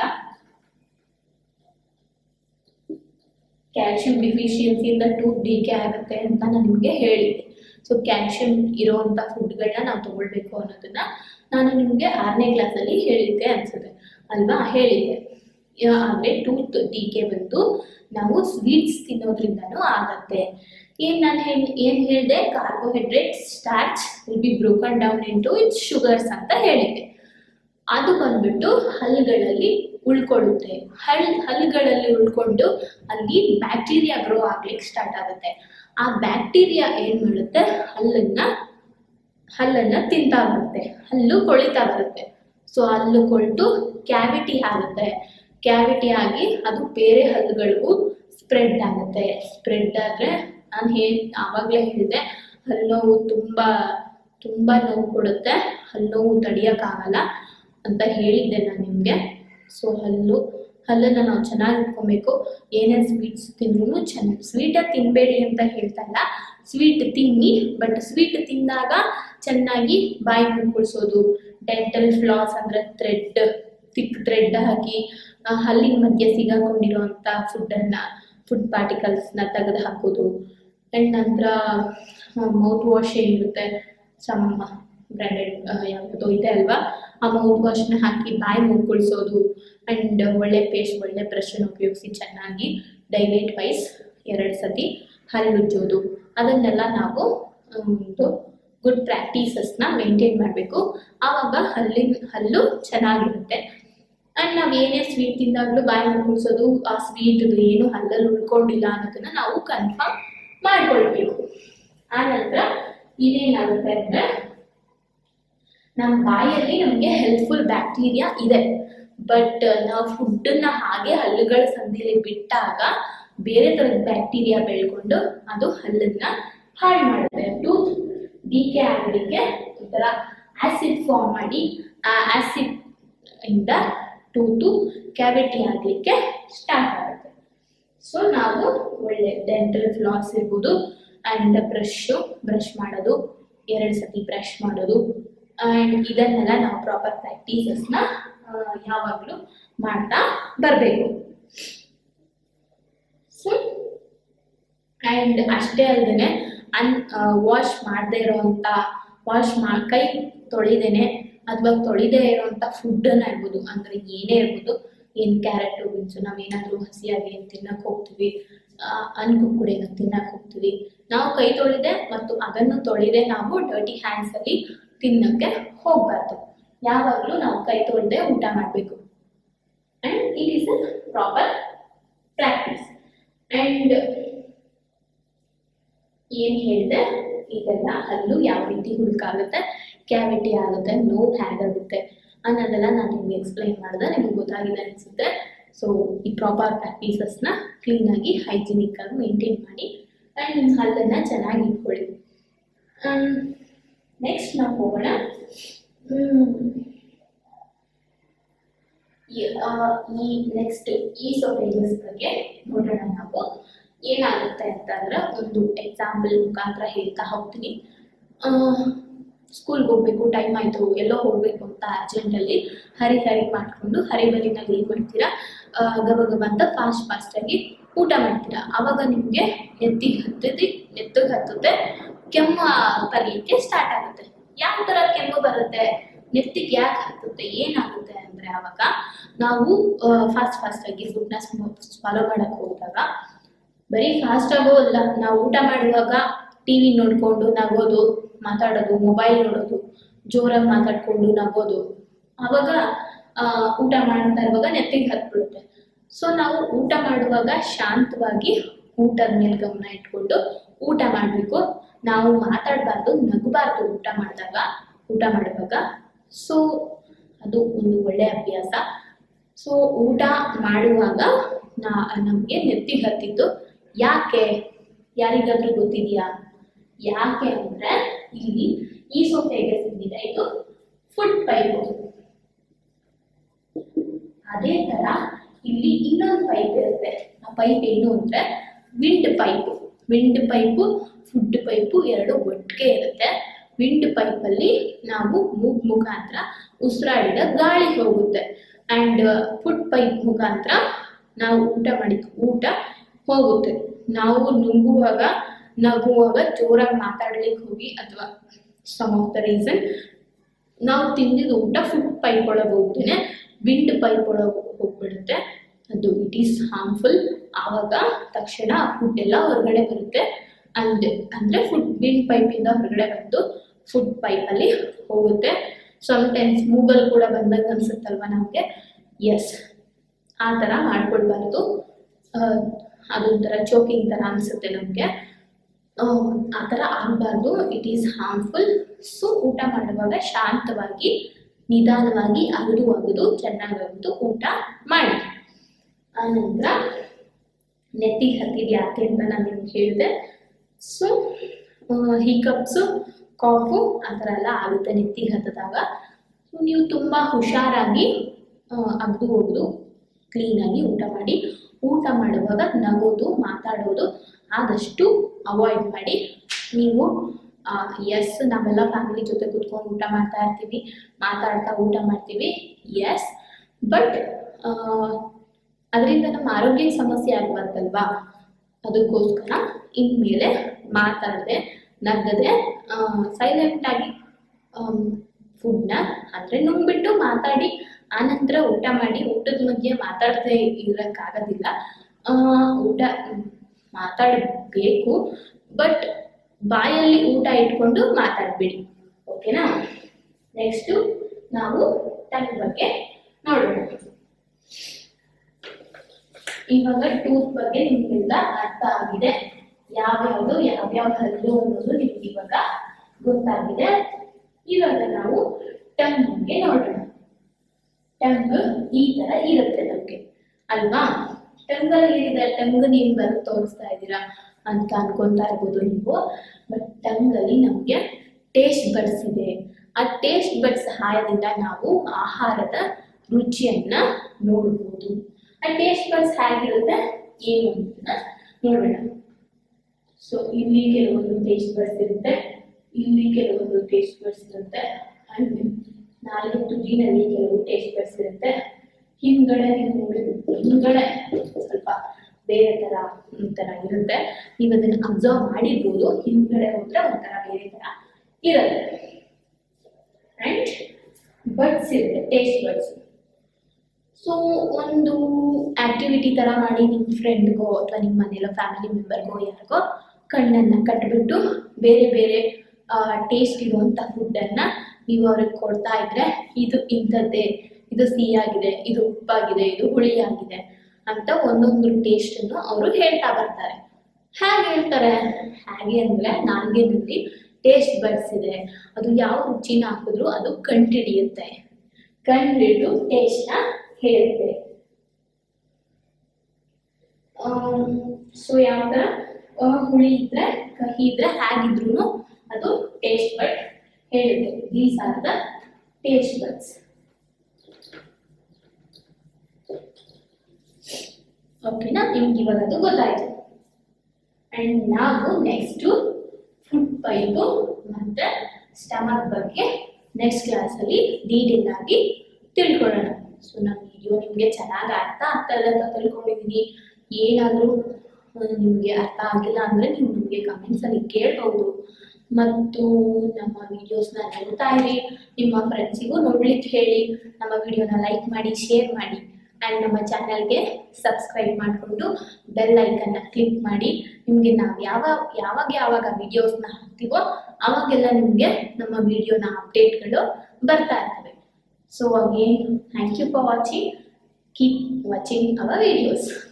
ಕ್ಯಾಲ್ಸಿಯಂ ಡಿಫಿಷಿಯನ್ಸಿಯಿಂದ ಟೂತ್ ಡಿಕೆ ಆಗುತ್ತೆ ಅಂತ ನಾನು ನಿಮಗೆ ಹೇಳಿದ್ದೆ ಸೊ ಕ್ಯಾಲ್ಸಿಯಂ ಇರೋವಂಥ ಫುಡ್ಗಳನ್ನ ನಾವು ತಗೊಳ್ಬೇಕು ಅನ್ನೋದನ್ನ ನಾನು ನಿಮಗೆ ಆರನೇ ಕ್ಲಾಸಲ್ಲಿ ಹೇಳಿದ್ದೆ ಅನ್ಸುತ್ತೆ ಅಲ್ವಾ ಹೇಳಿದ್ದೆ ಆದರೆ ಟೂತ್ ಡಿಕೆ ಬಂದು ನಾವು ಸ್ವೀಟ್ಸ್ ತಿನ್ನೋದ್ರಿಂದನೂ ಆಗತ್ತೆ ಏನ್ ನಾನು ಹೇಳಿ ಏನ್ ಹೇಳಿದೆ carbohydrate starch will be broken down into its sugars ಅಂತ ಹೇಳಿದ್ದೆ ಅದು ಬಂದ್ಬಿಟ್ಟು ಹಲ್ಲುಗಳಲ್ಲಿ ಉಳ್ಕೊಳ್ಳುತ್ತೆ ಹಲ್ ಹಲ್ಲುಗಳಲ್ಲಿ ಉಳ್ಕೊಂಡು ಅಲ್ಲಿ ಬ್ಯಾಕ್ಟೀರಿಯಾ ಗ್ರೋ ಆಗ್ಲಿಕ್ಕೆ ಸ್ಟಾರ್ಟ್ ಆಗುತ್ತೆ ಆ ಬ್ಯಾಕ್ಟೀರಿಯಾ ಏನ್ ಮಾಡುತ್ತೆ ಹಲ್ಲನ್ನ ಹಲ್ಲನ್ನ ತಿಂತಾ ಬರುತ್ತೆ ಹಲ್ಲು ಕೊಳಿತಾ ಬರುತ್ತೆ ಸೊ ಹಲ್ಲು ಕೊಳ್ತು ಕ್ಯಾವಿಟಿ ಆಗುತ್ತೆ ಕ್ಯಾವಿಟಿ ಆಗಿ ಅದು ಬೇರೆ ಹಲ್ಲುಗಳಿಗೂ ಸ್ಪ್ರೆಡ್ ಆಗುತ್ತೆ ಸ್ಪ್ರೆಡ್ ಆದರೆ ನಾನು ಹೇಳಿ ಆವಾಗಲೇ ಹೇಳಿದೆ ಹಲ್ಲು ನೋವು ತುಂಬ ತುಂಬ ನೋವು ಕೊಡುತ್ತೆ ಹಲ್ಲು ನೋವು ತಡಿಯೋಕ್ಕಾಗಲ್ಲ ಅಂತ ಹೇಳಿದ್ದೆ ನಾನು ನಿಮಗೆ ಸೊ ಹಲ್ಲು ಹಲ್ಲನ್ನು ನಾವು ಚೆನ್ನಾಗಿ ಇಟ್ಕೊಬೇಕು ಏನೇ ಸ್ವೀಟ್ಸ್ ತಿಂದ್ರೂ ಚೆನ್ನಾಗಿ ಸ್ವೀಟಾಗಿ ತಿನ್ನಬೇಡಿ ಅಂತ ಹೇಳ್ತಾ ಇಲ್ಲ ಸ್ವೀಟ್ ತಿನ್ನಿ ಬಟ್ ಸ್ವೀಟ್ ತಿಂದಾಗ ಚೆನ್ನಾಗಿ ಬಾಯಿ ಮುಳ್ಕೊಳ್ಸೋದು ಡೆಂಟಲ್ ಫ್ಲಾಸ್ ಅಂದರೆ ಥ್ರೆಡ್ ತಿಕ್ ಥ್ರೆಡ್ ಹಾಕಿ ಆ, ಹಲ್ಲಿನ ಮಧ್ಯೆ ಸಿಗಾಕೊಂಡಿರೋಂಥ ಫುಡ್ಡನ್ನು ಫುಡ್ ಪಾರ್ಟಿಕಲ್ಸ್ನ ತೆಗೆದು ಹಾಕೋದು ಆ್ಯಂಡ್ ನಂತರ ಮೌತ್ ವಾಶ್ ಏನಿರುತ್ತೆ ಸಮ್ ಬ್ರ್ಯಾಂಡೆಡ್ ಯಾವುದೋ ಇದೆ ಅಲ್ವಾ ಆ ಮೌತ್ ವಾಶ್ನ ಹಾಕಿ ಬಾಯಿ ಮುಗ್ಗೊಳಿಸೋದು ಆ್ಯಂಡ್ ಒಳ್ಳೆ ಪೇಸ್ಟ್ ಒಳ್ಳೆ ಬ್ರಷನ್ನು ಉಪಯೋಗಿಸಿ ಚೆನ್ನಾಗಿ ಡೈಲೇಟ್ ವೈಸ್ ಎರಡು ಸತಿ ಹಲ್ಲುಜ್ಜೋದು ಅದನ್ನೆಲ್ಲ ನಾವು ಒಂದು ಗುಡ್ ಪ್ರಾಕ್ಟೀಸಸ್ನ ಮೇಂಟೈನ್ ಮಾಡಬೇಕು ಆವಾಗ ಹಲ್ಲಿನ ಹಲ್ಲು ಚೆನ್ನಾಗಿರುತ್ತೆ ಆ್ಯಂಡ್ ನಾವು ಏನೇ ಸ್ವೀಟ್ ತಿಂದಾಗಲೂ ಬಾಯಿ ಮುಗಿಸೋದು ಆ ಸ್ವೀಟ್ದು ಏನು ಹಲ್ಲಲ್ಲಿ ಉಳ್ಕೊಂಡಿಲ್ಲ ಅನ್ನೋದನ್ನ ನಾವು ಕನ್ಫರ್ಮ್ ಮಾಡ್ಕೊಳ್ಬೇಕು ಆ ನಂತರ ಇದೇನಾಗುತ್ತೆ ಅಂದರೆ ನಮ್ಮ ಬಾಯಲ್ಲಿ ನಮಗೆ ಹೆಲ್ಪ್ಫುಲ್ ಬ್ಯಾಕ್ಟೀರಿಯಾ ಇದೆ ಬಟ್ ನಾವು ಫುಡ್ಡನ್ನ ಹಾಗೆ ಹಲ್ಲುಗಳ ಸಂದಿಲಿ ಬಿಟ್ಟಾಗ ಬೇರೆ ಥರದ ಬ್ಯಾಕ್ಟೀರಿಯಾ ಬೆಳ್ಕೊಂಡು ಅದು ಹಲ್ಲನ್ನ ಹಾಳು ಮಾಡುತ್ತೆ ಟೂತ್ ಡಿಕೆ ಆಗಲಿಕ್ಕೆ ಈ ಥರ ಆಸಿಡ್ ಫಾರ್ಮ್ ಮಾಡಿ ಆ ಆಸಿಡ್ ಇಂದ ಟೂತು ಕ್ಯಾವಿಟಿ ಆಗಲಿಕ್ಕೆ ಸ್ಟಾರ್ಟ್ ಆಗುತ್ತೆ ಸೊ ನಾವು ಒಳ್ಳೆ ಡೆಂಟಲ್ ಫ್ಲಾಸ್ ಇರ್ಬೋದು ಆ್ಯಂಡ್ ಬ್ರಷು ಬ್ರಷ್ ಮಾಡೋದು ಎರಡು ಸತಿ ಬ್ರಷ್ ಮಾಡೋದು ಆ್ಯಂಡ್ ಇದನ್ನೆಲ್ಲ ನಾವು ಪ್ರಾಪರ್ ಪ್ರಾಕ್ಟೀಸಸ್ನ ಯಾವಾಗಲೂ ಮಾಡ್ತಾ ಬರಬೇಕು ಸೊ ಆ್ಯಂಡ್ ಅಷ್ಟೇ ಅಲ್ಲದೆ ಅನ್ ವಾಶ್ ಮಾಡದೇ ಇರೋವಂಥ ವಾಶ್ ಮಾ ಕೈ ತೊಳಿದೇನೆ ಅಥವಾ ತೊಳಿದೇ ಇರೋವಂಥ ಫುಡ್ಡನ್ನು ಇರ್ಬೋದು ಅಂದರೆ ಏನೇ ಇರ್ಬೋದು ಏನು ಕ್ಯಾರೆಟು ಬೀನ್ಸು ನಾವೇನಾದರೂ ಹಸಿಯಾಗಿ ಏನು ತಿನ್ನಕ್ಕೆ ಹೋಗ್ತೀವಿ ಅನ್ಕುಕ್ಕುಡಿ ಏನೋ ತಿನ್ನಕ್ಕೆ ಹೋಗ್ತೀವಿ ನಾವು ಕೈ ತೊಳೆದೆ ಮತ್ತು ಅದನ್ನು ತೊಳೆದೆ ನಾವು ಡರ್ಟಿ ಹ್ಯಾಂಡ್ಸಲ್ಲಿ ತಿನ್ನಕ್ಕೆ ಹೋಗಬಾರ್ದು ಯಾವಾಗಲೂ ನಾವು ಕೈ ತೊಳೆದೇ ಊಟ ಮಾಡಬೇಕು and it is a proper practice and ಏನು ಹೇಳಿದೆ ಇದೆಲ್ಲ ಹಲ್ಲು ಯಾವ ರೀತಿ ಹುಡುಕಾಗುತ್ತೆ ಕ್ಯಾವಿಟಿ ಆಗುತ್ತೆ ನೋವು ಹೇಗಾಗುತ್ತೆ ಅನ್ನೋದೆಲ್ಲ ನಾನು ನಿಮ್ಗೆ ಎಕ್ಸ್ಪ್ಲೈನ್ ಮಾಡಿದೆ ನಿಮಗೆ ಗೊತ್ತಾಗಿದೆ ಅನಿಸುತ್ತೆ ಸೊ ಈ ಪ್ರಾಪರ್ ಪ್ರಾಕ್ಟೀಸಸ್ನ ಕ್ಲೀನಾಗಿ ಹೈಜಿನಿಕ್ ಆಗಿ ಮೇಂಟೈನ್ ಮಾಡಿ ಆ್ಯಂಡ್ ನಿಮ್ಮ ಹಲ್ಲನ್ನು ಚೆನ್ನಾಗಿ ಇಟ್ಕೊಳ್ಳಿ ನೆಕ್ಸ್ಟ್ ನಾವು ಹೋಗೋಣ ಹ್ಮ್. ಈ- ಆ, ಈ ನೆಕ್ಸ್ಟ್ ಈ ಸೊಪೇಜಸ್ ಬಗ್ಗೆ ನೋಡೋಣ ನಾವು ಏನಾಗುತ್ತೆ ಅಂತಂದ್ರೆ ಒಂದು ಎಕ್ಸಾಂಪಲ್ ಮುಖಾಂತರ ಹೇಳ್ತಾ ಹೋಗ್ತೀನಿ ಸ್ಕೂಲ್ಗೆ ಹೋಗ್ಬೇಕು ಟೈಮ್ ಆಯಿತು ಎಲ್ಲೋ ಹೋಗ್ಬೇಕು ಅಂತ ಅರ್ಜೆಂಟಲ್ಲಿ ಹರಿ ಹರಿ ಮಾಡಿಕೊಂಡು ಹರಿಬರಿನಲ್ಲಿ ಏನು ಮಾಡ್ತೀರಾ ಆ, ಗಬ ಗಬ ಅಂತ ಫಾಸ್ಟ್ ಫಾಸ್ಟಾಗಿ ಊಟ ಮಾಡ್ತೀರಾ ಆವಾಗ ನಿಮಗೆ ನೆತ್ತಿಗೆ ಹತ್ತದಿ ನೆತ್ತಿಗೆ ಹತ್ತುತ್ತೆ ಕೆಮ್ಮು ಬರಲಿಕ್ಕೆ ಸ್ಟಾರ್ಟ್ ಆಗುತ್ತೆ ಯಾವ ಥರ ಕೆಮ್ಮು ಬರುತ್ತೆ ನೆತ್ತಿಗೆ ಯಾಕೆ ಹತ್ತುತ್ತೆ ಏನಾಗುತ್ತೆ ಅಂದರೆ ಆವಾಗ ನಾವು ಫಾಸ್ಟ್ ಫಾಸ್ಟಾಗಿ ಫುಡ್ನ ಫಾಲೋ ಮಾಡೋಕ್ಕೆ ಹೋದಾಗ ಬರೀ ಫಾಸ್ಟ್ ಆಗೋ ಅಲ್ಲ ನಾವು ಊಟ ಮಾಡುವಾಗ ಟಿ ವಿ ನೋಡಿಕೊಂಡು ನಗೋದು ಮಾತಾಡೋದು ಮೊಬೈಲ್ ನೋಡೋದು ಜೋರಾಗಿ ಮಾತಾಡ್ಕೊಂಡು ನಗೋದು ಆವಾಗ ಆ, ಊಟ ಮಾಡ್ತಾ ಇರುವಾಗ ನೆತ್ತಿಗೆ ಹತ್ಬಿಡುತ್ತೆ ಸೊ ನಾವು ಊಟ ಮಾಡುವಾಗ ಶಾಂತವಾಗಿ ಊಟದ ಮೇಲೆ ಗಮನ ಇಟ್ಕೊಂಡು ಊಟ ಮಾಡಬೇಕು ನಾವು ಮಾತಾಡಬಾರ್ದು ನಗಬಾರ್ದು ಊಟ ಮಾಡಿದಾಗ ಊಟ ಮಾಡುವಾಗ ಸೊ ಅದು ಒಂದು ಒಳ್ಳೆಯ ಅಭ್ಯಾಸ ಸೊ ಊಟ ಮಾಡುವಾಗ ನಾ ನಮಗೆ ನೆತ್ತಿಗೆ ಹತ್ತಿದ್ದು ಯಾಕೆ ಯಾರಿಗಾದ್ರೂ ಗೊತ್ತಿದೆಯಾ ಯಾಕೆ ಅಂದರೆ ಇಲ್ಲಿ ಈ ಸೊಫೆಗೆ ಸಿಕ್ಕಿದೆ ಇದು ಫುಡ್ ಪೈಪು ಅದೇ ಥರ ಇಲ್ಲಿ ಇನ್ನೊಂದು ಪೈಪ್ ಇರುತ್ತೆ ಆ ಪೈಪ್ ಏನು ಅಂದರೆ wind pipe wind pipe food pipe ಎರಡು ಒಟ್ಟಿಗೆ ಇರುತ್ತೆ ವಿಂಡ್ ಪೈಪಲ್ಲಿ ನಾವು ಮೂಗ್ ಮುಖಾಂತರ ಉಸಿರಾಡಿದ ಗಾಳಿ ಹೋಗುತ್ತೆ ಆ್ಯಂಡ್ ಫುಡ್ ಪೈಪ್ ಮುಖಾಂತರ ನಾವು ಊಟ ಮಾಡಿದ ಊಟ ಹೋಗುತ್ತೆ ನಾವು ನುಂಗುವಾಗ ನಗುವಾಗ ಜೋರಾಗಿ ಮಾತಾಡ್ಲಿಕ್ಕೆ ಹೋಗಿ ಅಥವಾ ಸಮ್ ಆಫ್ ದ ರೀಸನ್ ನಾವು ತಿಂದಿದ ಊಟ ಫುಡ್ ಪೈಪ್ ಒಳಗೆ ಹೋಗ್ತೇನೆ ವಿಂಡ್ ಪೈಪ್ ಒಳಗೆ ಹೋಗ್ಬಿಡುತ್ತೆ ಅದು ಇಟ್ ಈಸ್ ಹಾರ್ಮ್ಫುಲ್ ಆವಾಗ ತಕ್ಷಣ ಫುಡ್ ಎಲ್ಲ ಹೊರಗಡೆ ಬರುತ್ತೆ ಅಂಡ್ ಅಂದರೆ ಫುಡ್ ವಿಂಡ್ ಪೈಪಿಂದ ಹೊರಗಡೆ ಬಂದು ಫುಡ್ ಪೈಪಲ್ಲಿ ಹೋಗುತ್ತೆ ಸಮ್ಟೈಮ್ಸ್ ಮೂಗಲ್ ಕೂಡ ಬಂದಾಗ ಅನ್ಸುತ್ತಲ್ವ ನಮಗೆ ಎಸ್ ಆ ಥರ ಮಾಡ್ಕೊಳ್ಬಾರ್ದು ಅದೊಂಥರ ಚೋಕಿಂಗ್ ಥರ ಅನಿಸುತ್ತೆ ನಮಗೆ ಆ ಥರ ಆಗಬಾರ್ದು ಇಟ್ ಈಸ್ ಹಾರ್ಮ್ಫುಲ್ ಸೊ ಊಟ ಮಾಡುವಾಗ ಶಾಂತವಾಗಿ ನಿಧಾನವಾಗಿ ಅಗದು ಅಗದು ಚೆನ್ನಾಗಿ ಅಗದು ಊಟ ಮಾಡಿ ಆನಂತರ ನೆತ್ತಿಗೆ ಹತ್ತಿದ ಯಾಕೆ ಅಂತ ನಾನು ನಿಮ್ಗೆ ಹೇಳಿದೆ ಸೊ ಹಿಕಪ್ಸು ಕಾಫು ಆ ಥರ ಎಲ್ಲ ಆಗುತ್ತೆ ನೆತ್ತಿಗೆ ಹತ್ತಿದಾಗ ಸೊ ನೀವು ತುಂಬ ಹುಷಾರಾಗಿ ಅಗ್ದು ಹೋಗೋದು ಕ್ಲೀನಾಗಿ ಊಟ ಮಾಡಿ ಊಟ ಮಾಡುವಾಗ ನಗೋದು ಮಾತಾಡೋದು ಆದಷ್ಟು ಅವಾಯ್ಡ್ ಮಾಡಿ ನೀವು ಎಸ್ ನಾವೆಲ್ಲ ಫ್ಯಾಮಿಲಿ ಜೊತೆ ಕುತ್ಕೊಂಡು ಊಟ ಮಾಡ್ತಾ ಇರ್ತೀವಿ ಮಾತಾಡ್ತಾ ಊಟ ಮಾಡ್ತೀವಿ ಎಸ್ ಬಟ್ ಅದರಿಂದ ನಮ್ಮ ಆರೋಗ್ಯಕ್ಕೆ ಸಮಸ್ಯೆ ಆಗಬಾರ್ದಲ್ವಾ ಅದಕ್ಕೋಸ್ಕರ ಇನ್ಮೇಲೆ ಮಾತಾಡದೆ ನಗದೆ ಸೈಲೆಂಟಾಗಿ ಫುಡ್ನ ಅಂದರೆ ನುಂಗ್ಬಿಟ್ಟು ಮಾತಾಡಿ ಆನಂತರ ಊಟ ಮಾಡಿ ಊಟದ ಮಧ್ಯೆ ಮಾತಾಡದೆ ಇರೋಕ್ಕಾಗೋದಿಲ್ಲ ಆ, ಊಟ ಮಾತಾಡಬೇಕು ಬಟ್ ಬಾಯಲ್ಲಿ ಊಟ ಇಟ್ಕೊಂಡು ಮಾತಾಡಬೇಡಿ ಓಕೆನಾ ನೆಕ್ಸ್ಟು ನಾವು ಟಂಗ್ ಬಗ್ಗೆ ನೋಡೋಣ ಇವಾಗ ಟೂತ್ ಬಗ್ಗೆ ನಿಮಗೆಲ್ಲ ಅರ್ಥ ಆಗಿದೆ ಯಾವ್ಯಾವುದು ಯಾವ್ಯಾವ ಹಲ್ಲು ಅನ್ನೋದು ನಿಮ್ಗೆ ಇವಾಗ ಗೊತ್ತಾಗಿದೆ ಇವಾಗ ನಾವು ಟಂಗ್ ಬಗ್ಗೆ ನೋಡೋಣ ಟಂಗ್ ಈ ತರ ಇರುತ್ತೆ ನಮ್ಗೆ ಅಲ್ವಾ ಟಂಗಲ್ಲಿ ಏನಿದೆ ಟಂಗ್ ನೀವು ಬರೋದು ತೋರಿಸ್ತಾ ಇದ್ದೀರಾ ಅಂತ ಅನ್ಕೊಂತಾ ಇರ್ಬೋದು ನೀವು ಬಟ್ ಟಂಗಲ್ಲಿ ನಮಗೆ ಟೇಸ್ಟ್ ಬಡ್ಸ್ ಇದೆ ಆ ಟೇಸ್ಟ್ ಬಡ್ ಸಹಾಯದಿಂದ ನಾವು ಆಹಾರದ ರುಚಿಯನ್ನ ನೋಡಬಹುದು ಆ ಟೇಸ್ಟ್ ಬಡ್ಸ್ ಹೇಗಿರುತ್ತೆ ಏನು ಅಂತ ನೋಡೋಣ ಸೊ ಇಲ್ಲಿ ಕೆಲವೊಂದು ಟೇಸ್ಟ್ ಬರ್ಡ್ಸ್ ಇರುತ್ತೆ ಇಲ್ಲಿ ಕೆಲವೊಂದು ಟೇಸ್ಟ್ ಬರ್ಡ್ಸ್ ಇರುತ್ತೆ ಅಂಡ್ ನಾಲ್ಕು ತುದಿನಲ್ಲಿ ಕೆಲವು ಟೇಸ್ಟ್ ಬರ್ಡ್ಸ್ ಇರುತ್ತೆ ಹಿಂದ್ಗಡೆ ನೀವು ನೋಡಿದ್ರೆ ಹಿಂದ್ಗಡೆ ಸ್ವಲ್ಪ ಬೇರೆ ತರ ಒಂಥರ ಇರುತ್ತೆ ನೀವು ಅದನ್ನ ಅಬ್ಸರ್ವ್ ಮಾಡಿರ್ಬೋದು ಹಿಂದ್ಗಡೆ ಹೋದ್ರೆ ಒಂಥರ ಬೇರೆ ತರ ಇರುತ್ತೆ ಅಂಡ್ ಬಡ್ಸ್ ಇರುತ್ತೆ ಟೇಸ್ಟ್ ಬಡ್ಸ್ ಸೊ ಒಂದು ಆಕ್ಟಿವಿಟಿ ತರ ಮಾಡಿ ನಿಮ್ಮ ಫ್ರೆಂಡ್ಗೋ ಅಥವಾ ನಿಮ್ಮ ಮನೆಯಲ್ಲೋ ಫ್ಯಾಮಿಲಿ ಮೆಂಬರ್ಗೋ ಯಾರಿಗೋ ಕಣ್ಣನ್ನ ಕಟ್ಬಿಟ್ಟು ಬೇರೆ ಬೇರೆ ಟೇಸ್ಟ್ ಇರುವಂಥ ಫುಡ್ಡನ್ನು ನೀವು ಅವ್ರಿಗೆ ಕೊಡ್ತಾ ಇದ್ರೆ ಇದು ಇಂಥದ್ದೇ ಇದು ಸಿಹಿಯಾಗಿದೆ ಇದು ಉಪ್ಪಾಗಿದೆ ಇದು ಹುಳಿಯಾಗಿದೆ ಅಂತ ಒಂದೊಂದು ಟೇಸ್ಟನ್ನು ಅವರು ಹೇಳ್ತಾ ಬರ್ತಾರೆ ಹೇಗೆ ಹೇಳ್ತಾರೆ ಹೇಗೆ ಅಂದರೆ ನಾಲ್ಗೆನಲ್ಲಿ ಟೇಸ್ಟ್ ಬಡ್ಸ್ ಇದೆ ಅದು ಯಾವ ರುಚಿನ ಹಾಕಿದ್ರು ಅದು ಕಂಡುಹಿಡಿಯುತ್ತೆ ಕಂಡುಹಿಡಿದು ಟೇಸ್ಟ್ನ ಹೇಳುತ್ತೆ ಸೊ ಯಾವ ಥರ ಆ, ಹುಳಿ ಇದ್ರೆ ಕಹಿ ಇದ್ರೆ ಹೇಗಿದ್ರು ಅದು ಟೇಸ್ಟ್ ಬಡ್ ಹೇಳುತ್ತೆ these are the taste buds ಓಕೆನಾ ನಿಮ್ಗೆ ಇವಾಗ ಅದು ಗೊತ್ತಾಯ್ತು ಅಂಡ್ ನಾವು ನೆಕ್ಸ್ಟು ಫುಡ್ ಪೈಪು ಮತ್ತೆ ಸ್ಟಮಕ್ ಬಗ್ಗೆ ನೆಕ್ಸ್ಟ್ ಕ್ಲಾಸಲ್ಲಿ ಡೀಟೇಲ್ ಆಗಿ ತಿಳ್ಕೊಳ್ಳೋಣ ಸೊ ನನ್ನ ವಿಡಿಯೋ ನಿಮಗೆ ಚೆನ್ನಾಗಿ ಅರ್ಥ ಆಗ್ತಾ ಇದೆ ಅಂತ ತಿಳ್ಕೊಂಡಿದ್ದೀನಿ ಏನಾದರೂ ನಿಮಗೆ ಅರ್ಥ ಆಗಿಲ್ಲ ಅಂದರೆ ನೀವು ನಮಗೆ ಕಮೆಂಟ್ಸಲ್ಲಿ ಕೇಳ್ಬೋದು ಮತ್ತು ನಮ್ಮ ವಿಡಿಯೋಸ್ನ ನೋಡ್ತಾ ಇರಿ ನಿಮ್ಮ ಫ್ರೆಂಡ್ಸಿಗೂ ನೋಡ್ಲಿಕ್ಕೆ ಹೇಳಿ ನಮ್ಮ ವಿಡಿಯೋನ ಲೈಕ್ ಮಾಡಿ ಶೇರ್ ಮಾಡಿ ಆ್ಯಂಡ್ ನಮ್ಮ ಚಾನಲ್ಗೆ ಸಬ್ಸ್ಕ್ರೈಬ್ ಮಾಡಿಕೊಂಡು ಬೆಲ್ ಐಕನ್ನ ಕ್ಲಿಕ್ ಮಾಡಿ ನಿಮಗೆ ನಾವು ಯಾವ ಯಾವಾಗ ಯಾವಾಗ ವಿಡಿಯೋಸ್ನ ಹಾಕ್ತೀವೋ ಅವಾಗೆಲ್ಲ ನಿಮಗೆ ನಮ್ಮ ವಿಡಿಯೋನ ಅಪ್ಡೇಟ್ಗಳು ಬರ್ತಾ ಇರ್ತವೆ so again thank you for watching keep watching our videos